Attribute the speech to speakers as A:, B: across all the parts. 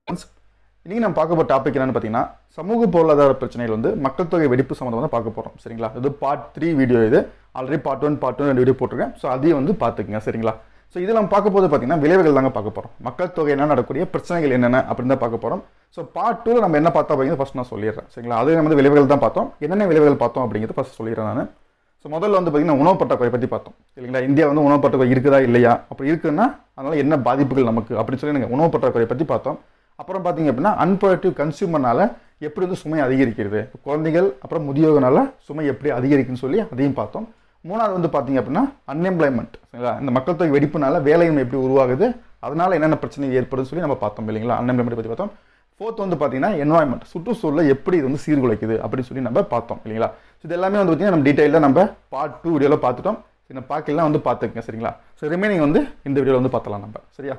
A: இன்றைக்கி நம்ம பார்க்க போகிற டாபிக் என்னன்னு பார்த்தீங்கன்னா சமூக பொருளாதார பிரச்சனைகள் வந்து மக்கள் தொகை வெடிப்பு சம்மந்தமாக தான் பார்க்க போகிறோம் சரிங்களா இது பார்ட் த்ரீ வீடியோ இது already part one part two ரெண்டு வீடியோ போட்டிருக்கேன் ஸோ அதையும் வந்து பார்த்துக்குங்க சரிங்களா ஸோ இதில் நம்ம பார்க்க போது பார்த்தீங்கன்னா விளைவுகள் தாங்க பார்க்க போகிறோம் மக்கள் தொகை என்ன நடக்கக்கூடிய பிரச்சனைகள் என்னென்ன அப்படின்னு தான் பார்க்க போகிறோம் ஸோ பார்ட் டூவில் நம்ம என்ன பார்த்தோம் அப்படிங்கிறது ஃபஸ்ட் நான் சொல்லிடுறேன் சரிங்களா அது நம்ம வந்து விளைவுகள் தான் பார்த்தோம் என்னென்ன விளைவுகள் பார்த்தோம் அப்படிங்கிறது ஃபஸ்ட் சொல்லிடுறேன் நான் ஸோ முதல்ல வந்து பார்த்தீங்கன்னா உணவு பற்றாக்குறை பற்றி பார்த்தோம் இல்லைங்களா இந்தியா வந்து உணவு பற்றாக்குறை இருக்குதா இல்லையா அப்படி இருக்குன்னா அதனால் என்ன பாதிப்புகள் நமக்கு அப்படின்னு சொல்லி நீங்கள் உணவு பற்றாக்குறை பற்றி பார்த்தோம் அப்புறம் பார்த்தீங்க அப்படின்னா அன்ப்ரொடக்டிவ் கன்சியூமர்னால எப்படி வந்து சுமை அதிகரிக்கிறது இப்போ குழந்தைகள் அப்புறம் முதியோகனால சுமை எப்படி அதிகரிக்குன்னு சொல்லி அதையும் பார்த்தோம் மூணாவது வந்து பார்த்தீங்க அப்படின்னா அன்எம்ப்ளாய்மெண்ட் சரிங்களா இந்த மக்கள் தொகை வெடிப்புனால வேலையின்மை எப்படி உருவாகுது அதனால என்னென்ன பிரச்சனை ஏற்படுதுன்னு சொல்லி நம்ம பார்த்தோம் இல்லைங்களா அன்எம்ப்ளாய்மெண்ட் பற்றி பார்த்தோம் ஃபோர்த் வந்து பார்த்தீங்கன்னா என்வாயன்மெண்ட் சுற்றுச்சூழலை எப்படி இது வந்து சீர்குலைக்குது அப்படின்னு சொல்லி நம்ம பார்த்தோம் இல்லைங்களா ஸோ இது எல்லாமே வந்து பார்த்தீங்கன்னா நம்ம டீட்டெயிலாக நம்ம பார்ட் டூ வீடியோவில் பார்த்துட்டோம் இந்த பார்க்கலாம் வந்து பார்த்துக்கங்க சரிங்களா ஸோ ரிமைனிங் வந்து இந்த வீடியோவில் வந்து பார்த்தலாம் நம்ம சரியா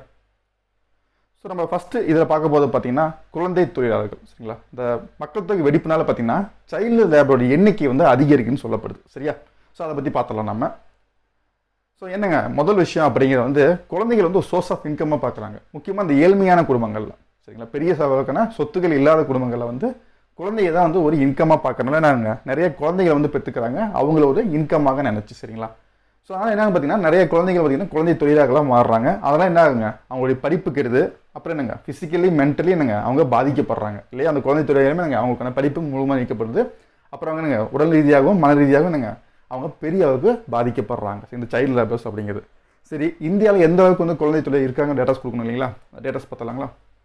A: ஸோ நம்ம ஃபஸ்ட்டு இதில் பார்க்க போது பார்த்தீங்கன்னா குழந்தை தொழிலாளர்கள் சரிங்களா இந்த மக்கள் தொகை வெடிப்புனால பார்த்தீங்கன்னா சைல்டு லேபரோட எண்ணிக்கை வந்து அதிகரிக்குன்னு சொல்லப்படுது சரியா ஸோ அதை பற்றி பார்த்தலாம் நம்ம ஸோ என்னங்க முதல் விஷயம் அப்படிங்கிறது வந்து குழந்தைகள் வந்து ஒரு சோர்ஸ் ஆஃப் இன்கம்மாக பார்க்குறாங்க முக்கியமாக இந்த ஏழ்மையான குடும்பங்களில் சரிங்களா பெரிய சவலுக்கான சொத்துக்கள் இல்லாத குடும்பங்களில் வந்து குழந்தைய தான் வந்து ஒரு இன்கமாக பார்க்கறனால என்னங்க நிறைய குழந்தைகளை வந்து பெற்றுக்கிறாங்க அவங்கள ஒரு இன்கமாக நினச்சி சரிங்களா ஸோ அதனால் என்னங்க பார்த்தீங்கன்னா நிறைய குழந்தைகள் பார்த்தீங்கன்னா குழந்தை தொழிலாளர்களாக மாறுறாங்க அதெல்லாம் என்ன ஆகுங்க அவங்களுடைய படிப்பு கெடுது அப்புறம் என்னங்க ஃபிசிக்கலி மென்டலி என்னங்க அவங்க பாதிக்கப்படுறாங்க இல்லையா அந்த குழந்தை தொழிலாளருமே என்னங்க அவங்களுக்கான படிப்பு முழுமையாக நீக்கப்படுது அப்புறம் அவங்க என்னங்க உடல் ரீதியாகவும் மன ரீதியாகவும் என்னங்க அவங்க பெரிய அளவுக்கு பாதிக்கப்படுறாங்க இந்த சைல்டு லேபர்ஸ் அப்படிங்கிறது சரி இந்தியாவில் எந்த அளவுக்கு வந்து குழந்தை தொழில் இருக்காங்க டேட்டாஸ் கொடுக்கணும் இல்லைங்களா டேட்டாஸ் பார்த்தலாங்களா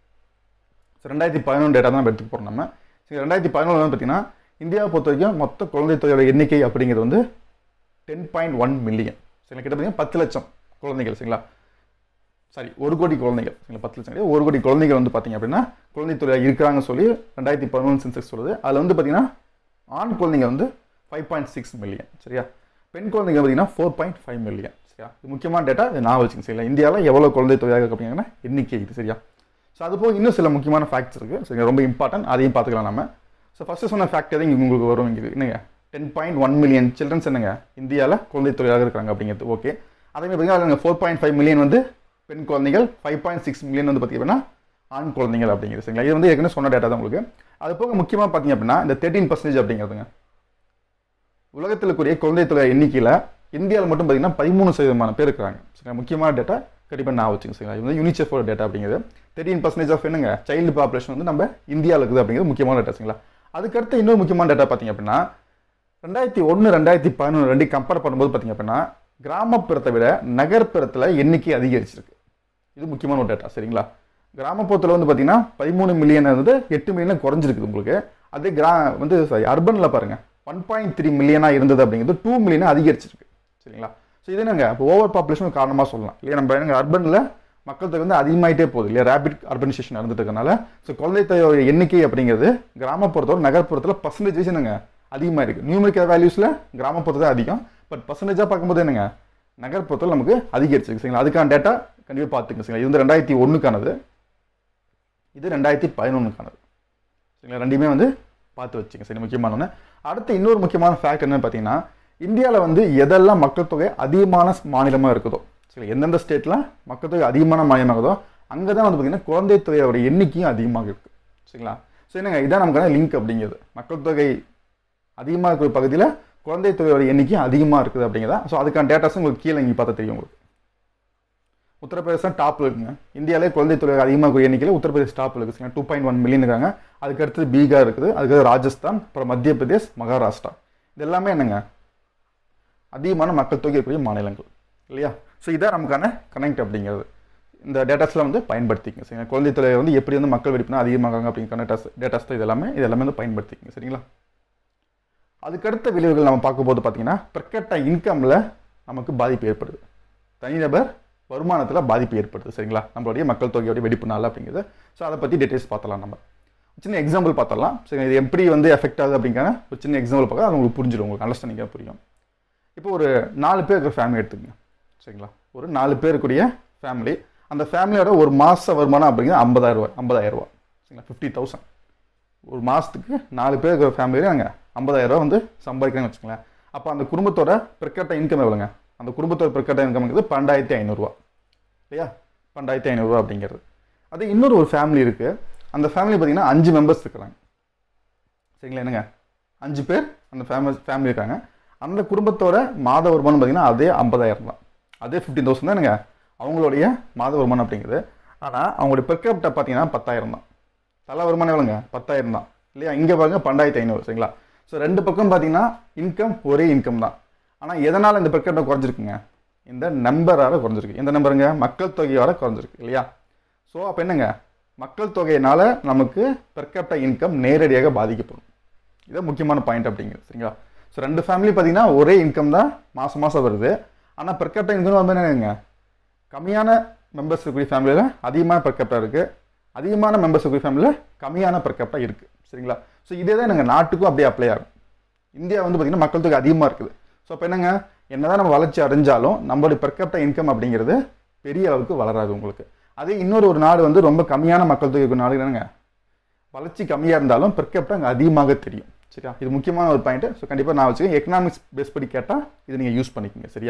A: ஸோ ரெண்டாயிரத்தி பதினொன்று டேட்டா தான் நம்ம எடுத்துக்க போகிறோம் நம்ம சரி ரெண்டாயிரத்தி பதினொன்று வந்து பார்த்தீங்கன்னா இந்தியாவை பொறுத்த வரைக்கும் மொத்த குழந்தை தொழிலோட எண்ணிக்கை அப்படிங்கிறது வந்து டென் பாயிண்ட் ஒன் மில்லியன் சரிங்களா கிட்ட பார்த்தீங்கன்னா பத்து லட்சம் குழந்தைகள் சரிங்களா சாரி ஒரு கோடி குழந்தைகள் சரிங்களா பத்து லட்சம் கிடையாது ஒரு கோடி குழந்தைகள் வந்து பார்த்தீங்க அப்படின்னா குழந்தை தொழிலாக இருக்கிறாங்கன்னு சொல்லி ரெண்டாயிரத்தி பதினொன்று சென்செக்ஸ் சொல்லுது அதில் வந்து பார்த்தீங்கன்னா ஆண் குழந்தைங்க வந்து ஃபைவ் பாயிண்ட் சிக்ஸ் மில்லியன் சரியா பெண் குழந்தைங்க பார்த்தீங்கன்னா ஃபோர் பாயிண்ட் ஃபைவ் மில்லியன் சரியா இது முக்கியமான டேட்டா இது நான் வச்சுங்க சரிங்களா இந்தியாவில் எவ்வளோ குழந்தை தொழிலாக அப்படிங்கன்னா எண்ணிக்கை இது சரியா ஸோ அது போக இன்னும் சில முக்கியமான ஃபேக்ட்ஸ் இருக்குது சரிங்க ரொம்ப இம்பார்ட்டன்ட் அதையும் பார்த்துக்கலாம் நம்ம ஸோ ஃபஸ்ட்டு சொன்ன ஃபேக்ட் எதுவும் இங்கே உங்களுக்கு வரும் இங்கே என்னங்க ten point one million childrens என்னங்க இந்தியாவில் குழந்தை தொழிலாக இருக்காங்க அப்படிங்கிறது ஓகே அதே மாதிரி பார்த்தீங்கன்னா ஃபோர் பாயிண்ட் ஃபைவ் மில்லியன் வந்து பெண் குழந்தைகள் ஃபைவ் பாயிண்ட் சிக்ஸ் மில்லியன் வந்து பார்த்தீங்கன்னா ஆண் குழந்தைகள் அப்படிங்கிறது சரிங்களா இது வந்து ஏற்கனவே சொன்ன டேட்டா தான் உங்களுக்கு அது போக முக்கியமாக பார்த்தீங்க அப்படின்னா இந்த தேர்ட்டின் பர்சன்டேஜ் அப்படிங்கிறதுங்க உலகத்தில் இருக்கக்கூடிய குழந்தை தொழில் எண்ணிக்கையில் இந்தியாவில் மட்டும் பார்த்தீங்கன்னா பதிமூணு சதவீதமான பேர் இருக்கிறாங்க சரிங்களா முக்கியமான டேட்டா கண்டிப்பாக நான் வச்சுங்க சரிங்களா இது வந்து யூனிசெஃபோட டேட்டா அப்படிங்கிறது தேர்ட்டின் பர்சன்டேஜ் ஆஃப் என்னங்க சைல்டு பாப்புலேஷன் வந்து நம்ம இந்தியாவில் இருக்குது அப்படிங்கிறது முக்கியமான டேட்டா சரிங்களா அதுக்கடுத்து இன்னொரு முக்கியமான டேட்டா பார்த்தீங்க அப்படின்னா ரெண்டாயிரத்தி ஒன்று ரெண்டாயிரத்தி பதினொன்று ரெண்டு கம்பேர் பண்ணும்போது பார்த்தீங்க அப்படின்னா கிராமப்புறத்தை விட நகர்ப்புறத்தில் எண்ணிக்கை அதிகரிச்சிருக்கு இது முக்கியமான ஒரு டேட்டா சரிங்களா கிராமப்புறத்தில் வந்து பார்த்தீங்கன்னா பதிமூணு மில்லியன் வந்து எட்டு மில்லியன் குறைஞ்சிருக்குது உங்களுக்கு அதே கிரா வந்து சாரி அர்பனில் பாருங்கள் ஒன் பாயிண்ட் த்ரீ மில்லியனாக இருந்தது அப்படிங்கிறது டூ மில்லியனாக அதிகரிச்சிருக்கு சரிங்களா ஸோ இது என்னங்க இப்போ ஓவர் பாப்புலேஷன் காரணமாக சொல்லலாம் இல்லையா நம்ம என்னங்க அர்பனில் மக்கள் தொகை வந்து அதிகமாயிட்டே போகுது இல்லையா ரேபிட் அர்பனைசேஷன் நடந்துட்டு இருக்கனால ஸோ குழந்தை தொகையோட எண்ணிக்கை அப்படிங்கிறது கிராமப்புறத்தோட நகர்ப்புறத்தில் பர்சன்டேஜ் வைஸ் என்னங்க அதிகமாக இருக்குது நியூமரிக்கல் வேல்யூஸில் கிராமப்புறத்தில் அதிகம் பட் பர்சன்டேஜாக பார்க்கும்போது என்னங்க நகர்ப்புறத்தில் நமக்கு அதிகரிச்சிருக்கு சரிங்களா அதுக்கான டேட்டா கண்டிப்பாக பார்த்துங்க சரிங்களா இது வந்து ரெண்டாயிரத்தி ஒன்றுக்கானது இது ரெண்டாயிரத்தி பதினொன்றுக்கானது சரிங்களா ரெண்டுமே வந்து பார்த்து வச்சுங்க சரி முக்கியமான அடுத்து இன்னொரு முக்கியமான ஃபேக்ட் என்னன்னு பார்த்தீங்கன்னா இந்தியாவில் வந்து எதெல்லாம் மக்கள் தொகை அதிகமான மாநிலமாக இருக்குதோ சரி எந்தெந்த ஸ்டேட்டில் மக்கள் தொகை அதிகமான மாநிலமாகுதோ அங்கே தான் வந்து பார்த்திங்கன்னா குழந்தை தொகையோட எண்ணிக்கையும் அதிகமாக இருக்குது சரிங்களா ஸோ என்னங்க இதான் நமக்கான லிங்க் அப்படிங்கிறது மக்கள் தொகை அதிகமாக இருக்கிற பகுதியில் குழந்தை தொகையோட எண்ணிக்கையும் அதிகமாக இருக்குது அப்படிங்கிறதா ஸோ அதுக்கான டேட்டாஸும் உங்களுக்கு கீழே இங்கே பார்த்தா தெரியும் உங்களுக்கு உத்தரப்பிரதேசம் டாப்பில் இருக்குங்க இந்தியாவிலே குழந்தை தொழில் அதிகமாக கூடிய எண்ணிக்கையில் உத்தரப்பிரதேஷ் டாப்பில் இருக்குது டூ பாயிண்ட் ஒன் மில்லியன் இருக்காங்க அதுக்கு அடுத்து பீகார் இருக்குது அதுக்கு ராஜஸ்தான் அப்புறம் மத்திய பிரதேஷ் மகாராஷ்டிரா இது எல்லாமே என்னங்க அதிகமான மக்கள் தொகை இருக்கக்கூடிய மாநிலங்கள் இல்லையா ஸோ இதான் நமக்கான கனெக்ட் அப்படிங்கிறது இந்த டேட்டாஸ்லாம் வந்து பயன்படுத்திக்கங்க சரிங்களா குழந்தை தொழிலை வந்து எப்படி வந்து மக்கள் வெடிப்புனா அதிகமாகாங்க அப்படிங்கிற டேட்டாஸ் டேட்டாஸ் தான் இது எல்லாமே இது எல்லாமே வந்து பயன்படுத்திக்கங்க சரிங்களா அதுக்கடுத்த விளைவுகள் நம்ம பார்க்கும்போது பார்த்தீங்கன்னா பெர்கட்ட இன்கமில் நமக்கு பாதிப்பு ஏற்படுது தனிநபர் வருமானத்தில் பாதிப்பு ஏற்படுது சரிங்களா நம்மளுடைய மக்கள் தொகையோடைய வெடிப்புனால அப்படிங்கிறது ஸோ அதை பற்றி டீட்டெயில்ஸ் பார்த்தலாம் நம்ம சின்ன எக்ஸாம்பிள் பார்த்தலாம் சரி இது எப்படி வந்து எஃபெக்ட் ஆகுது அப்படிங்கிற ஒரு சின்ன எக்ஸாம்பிள் பார்க்க அது உங்களுக்கு புரிஞ்சிடும் உங்களுக்கு அண்டர்ஸ்டாண்டிங்காக புரியும் இப்போ ஒரு நாலு பேர் இருக்கிற ஃபேமிலி எடுத்துக்கங்க சரிங்களா ஒரு நாலு பேர் இருக்கக்கூடிய ஃபேமிலி அந்த ஃபேமிலியோட ஒரு மாத வருமானம் அப்படிங்கிறது ஐம்பதாயிரம் ரூபாய் ஐம்பதாயிரம் ரூபா சரிங்களா ஃபிஃப்டி தௌசண்ட் ஒரு மாதத்துக்கு நாலு பேர் இருக்கிற ஃபேமிலியில் நாங்கள் ஐம்பதாயிரம் ரூபா வந்து சம்பாதிக்கிறேன்னு வச்சுக்கோங்களேன் அப்போ அந்த குடும்பத்தோட பெர்கட்ட இன்கம் எவ்வளோங்க அந்த குடும்பத்தோட பெர்கட்ட இன்கம்ங்கிறது பன்னெண்டாயிரத்தி ஐநூறுரூவா இல்லையா பன்னெண்டாயிரத்தி ஐநூறுரூவா அப்படிங்கிறது அது இன்னொரு ஒரு ஃபேமிலி இருக்குது அந்த ஃபேமிலி பார்த்தீங்கன்னா அஞ்சு மெம்பர்ஸ் இருக்கிறாங்க சரிங்களா என்னங்க அஞ்சு பேர் அந்த ஃபேமிலி ஃபேமிலி இருக்காங்க அந்த குடும்பத்தோட மாத வருமானம் பார்த்தீங்கன்னா அதே ஐம்பதாயிரம் தான் அதே ஃபிஃப்டீன் தௌசண்ட் தான் என்னங்க அவங்களுடைய மாத வருமானம் அப்படிங்கிறது ஆனால் அவங்களுடைய பெர் கேபிட்டா பார்த்தீங்கன்னா பத்தாயிரம் தான் தலை வருமானம் எவ்வளோங்க பத்தாயிரம் தான் இல்லையா இங்கே பாருங்க பன்னெண்டாயிரத்தி ஐநூறு சரிங்களா ஸோ ரெண்டு பக்கம் பார்த்தீங்கன்னா இன்கம் ஒரே இன்கம் தான் ஆனால் எதனால் இந்த பெர் கேபிட்டா குறைஞ்சிருக்குங்க இந்த நம்பரால் குறைஞ்சிருக்கு இந்த நம்பருங்க மக்கள் தொகையால் குறைஞ்சிருக்கு இல்லையா ஸோ அப்போ என்னங்க மக்கள் தொகையினால நமக்கு பெர் கேபிட்டா இன்கம் நேரடியாக பாதிக்கப்படும் இது முக்கியமான பாயிண்ட் அப்படிங்கிறது சரிங்களா ஸோ ரெண்டு ஃபேமிலி பார்த்தீங்கன்னா ஒரே இன்கம் தான் மாதம் மாதம் வருது ஆனால் பெர் கேபிட்டா இன்கம் வந்து என்னங்க கம்மியான மெம்பர்ஸ் இருக்கக்கூடிய ஃபேமிலியில் அதிகமான பெர் கேபிட்டா இருக்குது அதிகமான மெம்பர்ஸ் இருக்கக்கூடிய ஃபேமிலியில் கம்மியான பெர் கேபிட்டா இருக்குது சரிங்களா ஸோ இதே தான் எங்கள் நாட்டுக்கும் அப்படியே அப்ளை ஆகும் இந்தியா வந்து பார்த்திங்கன்னா மக்கள் தொகை அதிகமாக இருக்குது ஸோ அப்போ என்னங்க என்னதான் நம்ம வளர்ச்சி அடைஞ்சாலும் நம்மளுடைய பெர் கேபிட்டா இன்கம் அப்படிங்கிறது பெரிய அளவுக்கு வளராது உங்களுக்கு அதே இன்னொரு ஒரு நாடு வந்து ரொம்ப கம்மியான மக்கள் தொகை இருக்கிற நாடு என்னங்க வளர்ச்சி கம்மியாக இருந்தாலும் பெர் கேபிட்டா அங்கே அதிகமாக தெரியும் சரியா இது முக்கியமான ஒரு பாயிண்ட் ஸோ கண்டிப்பாக நான் வச்சுக்கேன் எக்கனாமிக்ஸ் பேஸ் படி கேட்டால் இதை நீங்கள் யூஸ் பண்ணிக்கோங்க சரியா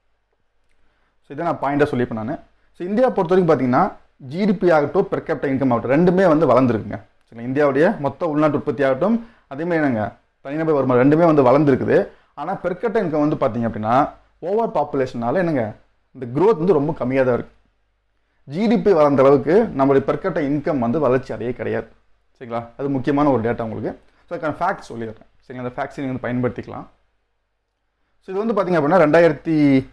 A: ஸோ இதை நான் பாயிண்டாக சொல்லியிருப்பேன் நான் ஸோ இந்தியா பொறுத்த வரைக்கும் பார்த்தீங்கன்னா ஜிடிபி ஆகட்டும் பெர் கேபிட்டா இன்கம் ஆகட்டும் ரெண்டுமே வந்து வளர்ந்துருக்குங்க சரிங்களா இந்தியாவுடைய மொத்த உள்நாட்டு உற்பத்தி ஆகட்டும் அதேமாதிரி என்னங்க தனிநபர் வருமானம் ரெண்டுமே வந்து வளர்ந்துருக்குது ஆனால் பெர் கேபிட்டா இன்கம் வந்து பார்த்தீங்க அப்படின்னா ஓவர் பாப்புலேஷனால என்னங்க இந்த growth வந்து ரொம்ப கம்மியாக தான் இருக்குது ஜிடிபி வளர்ந்த அளவுக்கு நம்மளுடைய பெர் கேபிட்டா இன்கம் வந்து வளர்ச்சி அடையே கிடையாது சரிங்களா அது முக்கியமான ஒரு டேட்டா உங்களுக்கு ஸோ அதுக்கான ஃபேக்ட் சொல்லிடுறேன் சரிங்களா அந்த ஃபேக்ட்ஸ் நீங்கள் வந்து பயன்படுத்திக்கலாம் ஸோ இது வந்து பார்த்தீங்க அப்படின்னா ரெண்டாயிரத்தி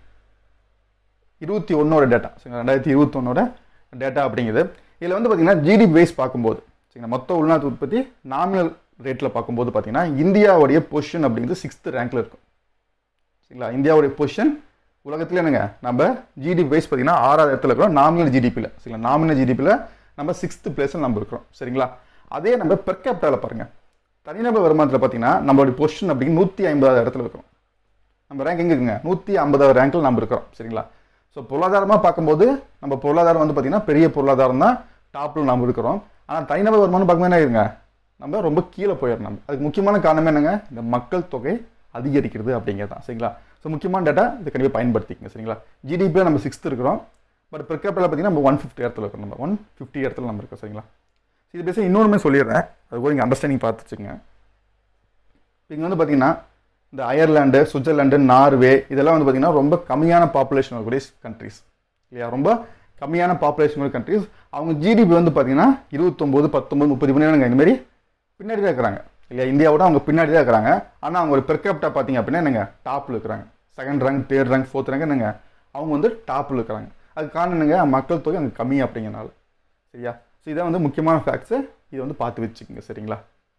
A: இருபத்தி ஒன்னோட டேட்டா சரிங்களா ரெண்டாயிரத்தி இருபத்தொன்னோட டேட்டா அப்படிங்குது இதில் வந்து பார்த்தீங்கன்னா ஜிடிபி வைஸ் பார்க்கும்போது சரிங்களா மொத்த உள்நாட்டு உற்பத்தி நாமினல் ரேட்டில் பார்க்கும்போது பார்த்தீங்கன்னா இந்தியாவுடைய பொசிஷன் அப்படிங்கிறது சிக்ஸ்த் ரேங்க்ல இருக்கும் சரிங்களா இந்தியாவுடைய பொசிஷன் உலகத்துல என்னங்க நம்ம ஜிடிபி வைஸ் பார்த்தீங்கன்னா ஆறாவது இடத்துல இருக்கிறோம் நாமினல் ஜிடிபியில் சரிங்களா நாமினல் ஜிடிபியில் நம்ம சிக்ஸ்த் பிளேஸில் நம்ம இருக்கிறோம் சரிங்களா அதே நம்ம பெர் கேபிட்டாவில் பாருங்க தனிநபர் வருமானத்தில் பார்த்தீங்கன்னா நம்மளுடைய பொசிஷன் அப்படிங்க நூற்றி ஐம்பதாவது இடத்துல இருக்கிறோம் நம்ம ரேங்க் எங்கே இருக்குங்க நூற்றி ஐம்பதாவது ரேங்கில் நம்ம இருக்கிறோம் சரிங்களா ஸோ பொருளாதாரமாக பார்க்கும்போது நம்ம பொருளாதாரம் வந்து பார்த்தீங்கன்னா பெரிய பொருளாதாரம் தான் டாப்பில் நம்ம இருக்கிறோம் ஆனால் தனிநபர் வருமானம் பார்க்கும்போது என்ன ஆயிருங்க நம்ம ரொம்ப கீழே போயிடணும் நம்ம அதுக்கு முக்கியமான காரணம் என்னங்க இந்த மக்கள் தொகை அதிகரிக்கிறது அப்படிங்கிறது தான் சரிங்களா ஸோ முக்கியமான டேட்டா இதை கண்டிப்பாக பயன்படுத்திக்கங்க சரிங்களா ஜிடிபியில் நம்ம சிக்ஸ்த் இருக்கிறோம் பட் பெர் கேபிட்டல் பார்த்தீங்கன்னா நம்ம ஒன் ஃபிஃப்டி இடத்துல இருக்கோம் நம்ம ஒன் ஃபிஃப்டி இடத்துல நம்ம இருக்கோம் சரிங்களா இது பேச இன்னொருமே சொல்லிடுறேன் அது கூட இங்கே அண்டர்ஸ்டாண்டிங் பார்த்து வச்சுக்கோங்க இங்கே வந்து பார்த்தீங்கன்னா இந்த அயர்லாண்டு சுவிட்சர்லாண்டு நார்வே இதெல்லாம் வந்து பார்த்தீங்கன்னா ரொம்ப கம்மியான பாப்புலேஷன் இருக்கக்கூடிய கண்ட்ரிஸ் இல்லையா ரொம்ப கம்மியான பாப்புலேஷன் கண்ட்ரிஸ் அவங்க ஜிடிபி வந்து பார்த்தீங்கன்னா இருபத்தொம்போது பத்தொம்பது முப்பது பண்ணி இந்த மாதிரி பின்னாடி தான் இருக்கிறாங்க இல்லையா இந்தியாவோட அவங்க பின்னாடி தான் இருக்கிறாங்க ஆனால் அவங்க ஒரு பெர்கேப்டா பார்த்தீங்க அப்படின்னா என்னங்க டாப்பில் இருக்கிறாங்க second rank third rank fourth rank என்னங்க அவங்க வந்து டாப்பில் இருக்கிறாங்க அது காரணம் என்னங்க மக்கள் தொகை அங்கே கம்மி அப்படிங்கிறனால சரியா ஸோ இதான் வந்து முக்கியமான ஃபேக்ட்ஸு இதை வந்து பார்த்து வச்சுக்கோங்க சரிங்களா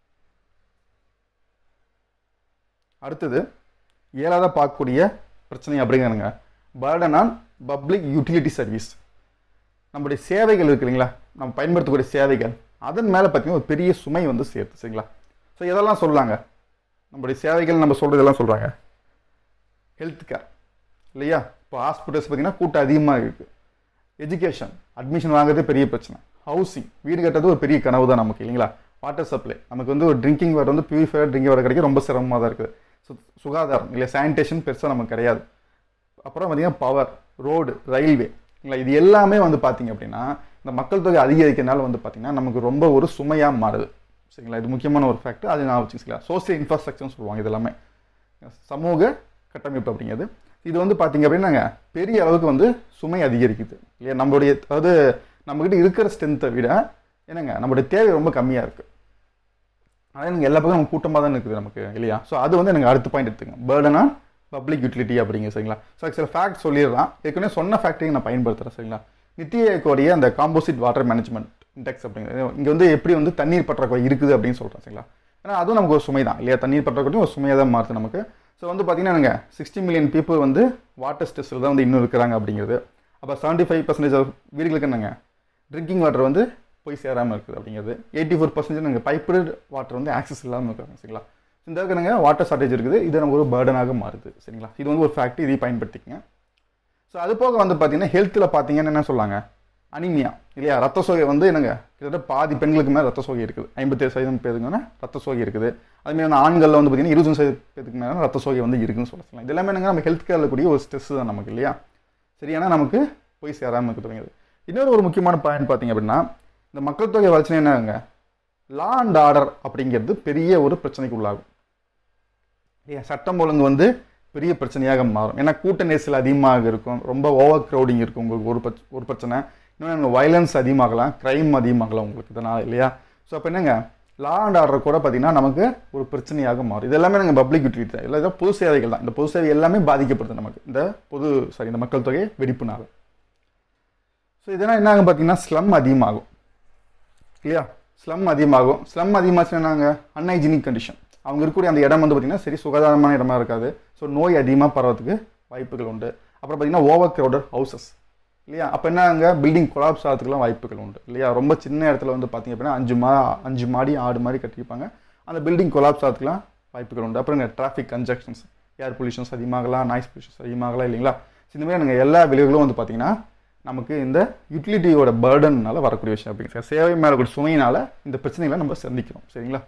A: அடுத்தது ஏழாவதாக பார்க்கக்கூடிய பிரச்சனை அப்படிங்கிறங்க burden on public utility service நம்முடைய சேவைகள் இருக்கு இல்லைங்களா நம்ம பயன்படுத்தக்கூடிய சேவைகள் அதன் மேலே பார்த்தீங்கன்னா ஒரு பெரிய சுமை வந்து சேர்த்து சரிங்களா ஸோ இதெல்லாம் சொல்லாங்க நம்முடைய சேவைகள் நம்ம சொல்கிறதெல்லாம் சொல்கிறாங்க ஹெல்த் கேர் இல்லையா இப்போ ஹாஸ்பிட்டல்ஸ் பார்த்தீங்கன்னா கூட்டம் அதிகமாக இருக்குது எஜுகேஷன் அட்மிஷன் வாங்குறதே பெரிய பிரச்சனை ஹவுசிங் வீடு கட்டுறது ஒரு பெரிய கனவு தான் நமக்கு இல்லைங்களா வாட்டர் சப்ளை நமக்கு வந்து ஒரு ட்ரிங்கிங் வாட்டர் வந்து பியூரிஃபையர் ட்ரிங்கிங் வாட்டர் கிடைக்க ரொம்ப சிரமமாக தான் இருக்குது சு சுகாதாரம் இல்லை சானிடேஷன் பெருசாக நமக்கு கிடையாது அப்புறம் பார்த்தீங்கன்னா பவர் ரோடு ரயில்வே இல்லை இது எல்லாமே வந்து பார்த்தீங்க அப்படின்னா இந்த மக்கள் தொகை அதிகரிக்கிறதுனால வந்து பார்த்தீங்கன்னா நமக்கு ரொம்ப ஒரு சுமையாக மாறுது சரிங்களா இது முக்கியமான ஒரு ஃபேக்ட் அது நான் வச்சுக்கலாம் சோசியல் இன்ஃப்ராஸ்ட்ரக்சர்னு சொல்லுவாங்க இது எல்லாமே சமூக கட்டமைப்பு அப்படிங்கிறது இது வந்து பார்த்தீங்க அப்படின்னாங்க பெரிய அளவுக்கு வந்து சுமை அதிகரிக்குது இல்லையா நம்மளுடைய அதாவது நம்மக்கிட்ட இருக்கிற ஸ்ட்ரென்த்தை விட என்னங்க நம்மளுடைய தேவை ரொம்ப கம்மியாக இருக்குது ஆனால் எனக்கு எல்லா பக்கம் நம்ம கூட்டமாக தான் இருக்குது நமக்கு இல்லையா ஸோ அது வந்து எனக்கு அடுத்த பாயிண்ட் எடுத்துங்க பேர்டனா பப்ளிக் யூட்டிலிட்டி அப்படிங்க சரிங்களா ஸோ சில ஃபேக்ட் சொல்லிடலாம் ஏற்கனவே சொன்ன ஃபேக்ட்ரியை நான் பயன்படுத்துகிறேன் சரிங்களா நித்தி ஆயோக்கோடைய அந்த காம்போசிட் வாட்டர் மேனேஜ்மெண்ட் இண்டெக்ஸ் அப்படிங்கிறது இங்கே வந்து எப்படி வந்து தண்ணீர் பற்றாக்குறை இருக்குது அப்படின்னு சொல்கிறேன் சரிங்களா ஏன்னா அதுவும் நமக்கு ஒரு சுமை தான் இல்லையா தண்ணீர் பற்றாக்குறையும் ஒரு சுமையாக தான் மாறுது நமக்கு ஸோ வந்து பார்த்தீங்கன்னா சிக்ஸ்டி மில்லியன் பீப்புள் வந்து வாட்டர் ஸ்ட்ரெஸ்ஸில் தான் வந்து இன்னும் இருக்கிறாங்க அப்படிங்கிறது அப்போ செவன்ட்டி ஃபைவ் பர்சன்டேஜ் வீடுகளுக்கு என்னங்க ட்ரிங்கிங் வாட்டர் வந்து போய் சேராமல் இருக்குது அப்படிங்கிறது எயிட்டி ஃபோர் பர்சன்டேஜ் நாங்கள் பைப்பு வாட்டர் வந்து ஆக்சஸ் இல்லாமல் இருக்காங்க சரிங்களா இந்த இருக்கிறங்க வாட்டர் ஷார்ட்டேஜ் இருக்குது இது நமக்கு ஒரு பேர்டனாக மாறுது சரிங்களா இது வந்து ஒரு ஃபேக்ட் இதையும் பயன்படுத்திக்கங்க ஸோ அது போக வந்து பார்த்தீங்கன்னா ஹெல்த்தில் பார்த்தீங்கன்னா என்ன சொல்லாங்க அனிமியா இல்லையா ரத்த சோகை வந்து என்னங்க கிட்டத்தட்ட பாதி பெண்களுக்கு மேலே ரத்த சோகை இருக்குது ஐம்பத்தேழு சதவீதம் பேருக்குன்னா ரத்த சோகை இருக்குது அதுமாதிரி ஆண்களில் வந்து பார்த்தீங்கன்னா இருபது சதவீதம் பேருக்கு மேலே ரத்த சோகை வந்து இருக்குன்னு சொல்லலாம் இது எல்லாமே என்னங்க நம்ம ஹெல்த் கேரில் கூடிய ஒரு ஸ்ட்ரெஸ் தான் நமக்கு இல்லையா சரியானா நமக்கு போய் சேராமல் இருக்க தொடங்குது இன்னொரு ஒரு முக்கியமான பாயிண்ட் பார்த்தீங்க அப்படின்னா இந்த மக்கள் தொகை வளர்ச்சினா என்னங்க லா அண்ட் ஆர்டர் அப்படிங்கிறது பெரிய ஒரு பிரச்சனைக்கு உள்ளாகும் இல்லையா சட்டம் ஒழுங்கு வந்து பெரிய பிரச்சனையாக மாறும் ஏன்னா கூட்ட நெரிசல் அதிகமாக இருக்கும் ரொம்ப ஓவர் க்ரௌடிங் இருக்கும் உங்களுக்கு ஒரு பிரச்ச ஒரு பிரச்சனை இன்னொன்று வயலன்ஸ் அதிகமாகலாம் க்ரைம் அதிகமாகலாம் உங்களுக்கு இதனால் இல்லையா ஸோ அப்போ என்னங்க லா அண்ட் ஆர்டர் கூட பார்த்தீங்கன்னா நமக்கு ஒரு பிரச்சனையாக மாறும் இது எல்லாமே நாங்கள் பப்ளிக் யூட்டிலிட்டி தான் இல்லை பொது சேவைகள் தான் இந்த பொது சேவை எல்லாமே பாதிக்கப்படுது நமக்கு இந்த பொது சாரி இந்த மக்கள் தொகை வெடிப்புனால ஸோ இதெல்லாம் என்ன ஆகும் பார்த்தீங்கன்னா ஸ்லம் அதிகமாகும் இல்லையா ஸ்லம் அதிகமாகும் ஸ்லம் அதிகமாச்சுன்னா என்னங்க அன்ஹைஜீனிக் கண்டிஷன் அவங்க இருக்கக்கூடிய அந்த இடம் வந்து பார்த்திங்கன்னா சரி சுகாதாரமான இடமா இருக்காது ஸோ நோய் அதிகமாக பரவறதுக்கு வாய்ப்புகள் உண்டு அப்புறம் பார்த்திங்கன்னா ஓவர் க்ரௌடட் ஹவுசஸ் இல்லையா அப்போ என்ன அங்கே பில்டிங் கொலாப்ஸ் ஆகிறதுக்குலாம் வாய்ப்புகள் உண்டு இல்லையா ரொம்ப சின்ன இடத்துல வந்து பார்த்திங்க அப்படின்னா அஞ்சு மா அஞ்சு மாடி ஆடு மாதிரி கட்டியிருப்பாங்க அந்த பில்டிங் கொலாப்ஸ் ஆகிறதுக்குலாம் வாய்ப்புகள் உண்டு அப்புறம் டிராஃபிக் கன்ஜெக்ஷன்ஸ் ஏர் பொல்யூஷன்ஸ் அதிகமாகலாம் நாய்ஸ் பொல்யூஷன்ஸ் அதிகமாகலாம் இல்லைங்களா இந்த மாதிரி நாங்கள் எல்லா விளைவுகளும் வந்து பார்த்திங்கன்னா நமக்கு இந்த யூட்டிலிட்டியோட பேர்டன்னால வரக்கூடிய விஷயம் அப்படிங்க சேவை மேலே கூட சுமையினால இந்த பிரச்சனைகளை நம்ம சந்திக்கிறோம் சரிங்களா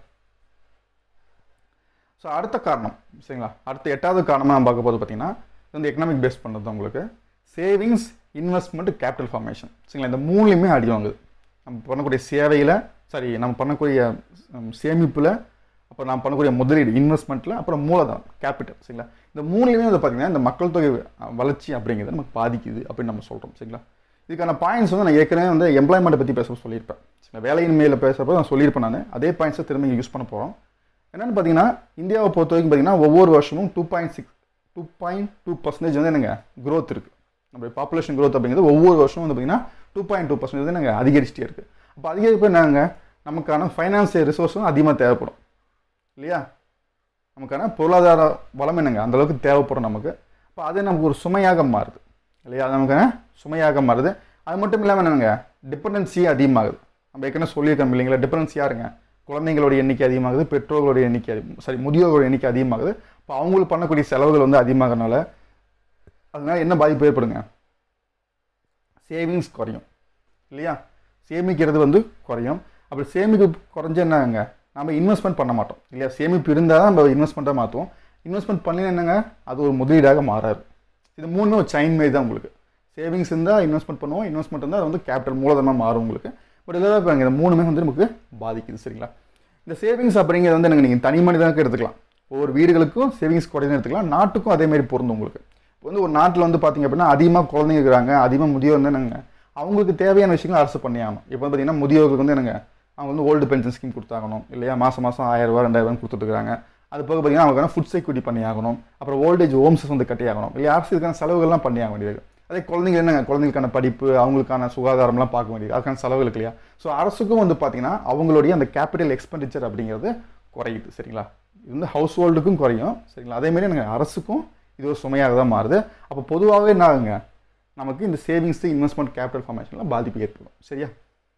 A: ஸோ அடுத்த காரணம் சரிங்களா அடுத்த எட்டாவது காரணமாக நம்ம பார்க்க போது பார்த்தீங்கன்னா இது வந்து எக்கனாமிக் பேஸ் பண்ணுறது உங்களுக்கு சேவிங்ஸ் இன்வெஸ்ட்மெண்ட் கேபிட்டல் ஃபார்மேஷன் சரிங்களா இந்த மூணுலையுமே அடி வாங்குது நம்ம பண்ணக்கூடிய சேவையில் சாரி நம்ம பண்ணக்கூடிய சேமிப்பில் அப்புறம் நம்ம பண்ணக்கூடிய முதலீடு இன்வெஸ்ட்மெண்ட்டில் அப்புறம் மூலதனம் கேபிட்டல் சரிங்களா இந்த மூணுலையுமே வந்து பார்த்தீங்கன்னா இந்த மக்கள் தொகை வளர்ச்சி அப்படிங்கிறது நமக்கு பாதிக்குது அப்படின்னு நம்ம சொல்கிறோம் சரிங்களா இதுக்கான பாயிண்ட்ஸ் வந்து நான் ஏற்கனவே வந்து எம்ப்ளாய்மெண்ட்டை பற்றி பேச சொல்லியிருப்பேன் சரிங்களா வேலையின்மையில் பேசுகிறப்ப நான் சொல்லியிருப்பேன் நான் அதே பாயிண்ட்ஸை திரும்ப யூஸ் பண்ண போகிறோம் என்னென்னு பார்த்தீங்கன்னா இந்தியாவை பொறுத்த வரைக்கும் பார்த்தீங்கன்னா ஒவ்வொரு வருஷமும் two point six two point two percentage வந்து என்னங்க க்ரோத் இருக்குது நம்ம பாப்புலேஷன் க்ரோத் அப்படிங்கிறது ஒவ்வொரு வருஷமும் வந்து பார்த்தீங்கன்னா டூ பாயிண்ட் டூ பர்சன்டேஜ் என்னங்க அதிகரிச்சிட்டே இருக்குது அப்போ அதிகரிப்பு என்னங்க நமக்கான ஃபைனான்சியல் ரிசோர்ஸும் அதிகமாக தேவைப்படும் இல்லையா நமக்கான பொருளாதார வளம் என்னங்க அந்தளவுக்கு தேவைப்படும் நமக்கு அப்போ அது நமக்கு ஒரு சுமையாக மாறுது இல்லையா அது நமக்கான சுமையாக மாறுது அது மட்டும் இல்லாமல் என்னங்க டிபெண்டன்சி அதிகமாகுது நம்ம ஏற்கனவே சொல்லியிருக்கோம் இல்லைங்களா டிபெண்டன்சி யாருங்க குழந்தைங்களோட எண்ணிக்கை அதிகமாகுது பெற்றோர்களோட எண்ணிக்கை அதிகம் சாரி முதியோர்களோட எண்ணிக்கை அதிகமாகுது இப்போ அவங்களுக்கு பண்ணக்கூடிய செலவுகள் வந்து அதிகமாகறனால அதனால என்ன பாதிப்பு ஏற்படுங்க சேவிங்ஸ் குறையும் இல்லையா சேமிக்கிறது வந்து குறையும் அப்படி சேமிப்பு குறைஞ்ச என்னங்க நம்ம இன்வெஸ்ட்மெண்ட் பண்ண மாட்டோம் இல்லையா சேமிப்பு இருந்தால் தான் நம்ம இன்வெஸ்ட்மெண்ட்டாக மாற்றுவோம் இன்வெஸ்ட்மெண்ட் பண்ணல என்னங்க அது ஒரு முதலீடாக மாறாது இது மூணுமே ஒரு செயின் மாரி தான் உங்களுக்கு சேவிங்ஸ் இருந்தால் இன்வெஸ்ட்மெண்ட் பண்ணுவோம் இன்வெஸ்ட்மெண்ட் இருந்தால் அது வந்து கேபிட்டல் மூலதனமாக மாறும் உங்களுக்கு பட் இதில் இப்போ இந்த மூணுமே வந்து நமக்கு பாதிக்குது சரிங்களா இந்த சேவிங்ஸ் அப்படிங்கிறது வந்து எனக்கு நீங்கள் தனி மனிதனுக்கு எடுத்துக்கலாம் ஒவ்வொரு வீடுகளுக்கும் சேவிங்ஸ் குறைஞ்சு எடுத்துக்கலாம் நாட்டுக்கும் அதே மாதிரி பொருந்தும் உங்களுக்கு இப்போ வந்து ஒரு நாட்டில் வந்து பார்த்தீங்க அப்படின்னா அதிகமாக குழந்தைங்க இருக்கிறாங்க அதிகமாக முதியோர் வந்து என்னங்க அவங்களுக்கு தேவையான விஷயங்கள் அரசு பண்ணி ஆகணும் இப்போ வந்து பார்த்தீங்கன்னா முதியோர்களுக்கு வந்து என்னங்க அவங்க வந்து ஓல்டு பென்ஷன் ஸ்கீம் கொடுத்தாகணும் இல்லையா மாதம் மாதம் ஆயிரம் ரூபா ரெண்டாயிரம் ரூபாய் கொடுத்துருக்காங்க அது போக பார்த்தீங்கன்னா அவங்களுக்கு ஃபுட் செக்யூரிட்டி பண்ணி ஆகணும் அப்புறம் ஓல்டேஜ் ஹோம்ஸஸ் வந்து கட்டி ஆகணும் இல்லையா அரசு இதுக்கான செலவுகள்லாம் பண்ணி ஆக வேண்டியது அதே குழந்தைங்க என்னங்க குழந்தைங்களுக்கான படிப்பு அவங்களுக்கான சுகாதாரம்லாம் பார்க்க வேண்டியது அதுக்கான செலவு இருக்கு இல்லையா ஸோ அரசுக்கும் வந்து பார்த்தீங்கன்னா அவங்களுடைய அந்த கேபிட்டல் எக்ஸ்பெண்டிச்சர் அப்படிங்கிறது குறையுது சரிங்களா இது வந்து ஹவுஸ் ஹோல்டுக்கும் குறையும் சரிங்களா அதேமாரி எனக்கு அரசுக்கும் இது ஒரு சுமையாக தான் மாறுது அப்போ பொதுவாகவே என்ன ஆகுங்க நமக்கு இந்த சேவிங்ஸ் இன்வெஸ்ட்மெண்ட் கேபிட்டல் ஃபார்மேஷனில் பாதிப்பு ஏற்படும் சரியா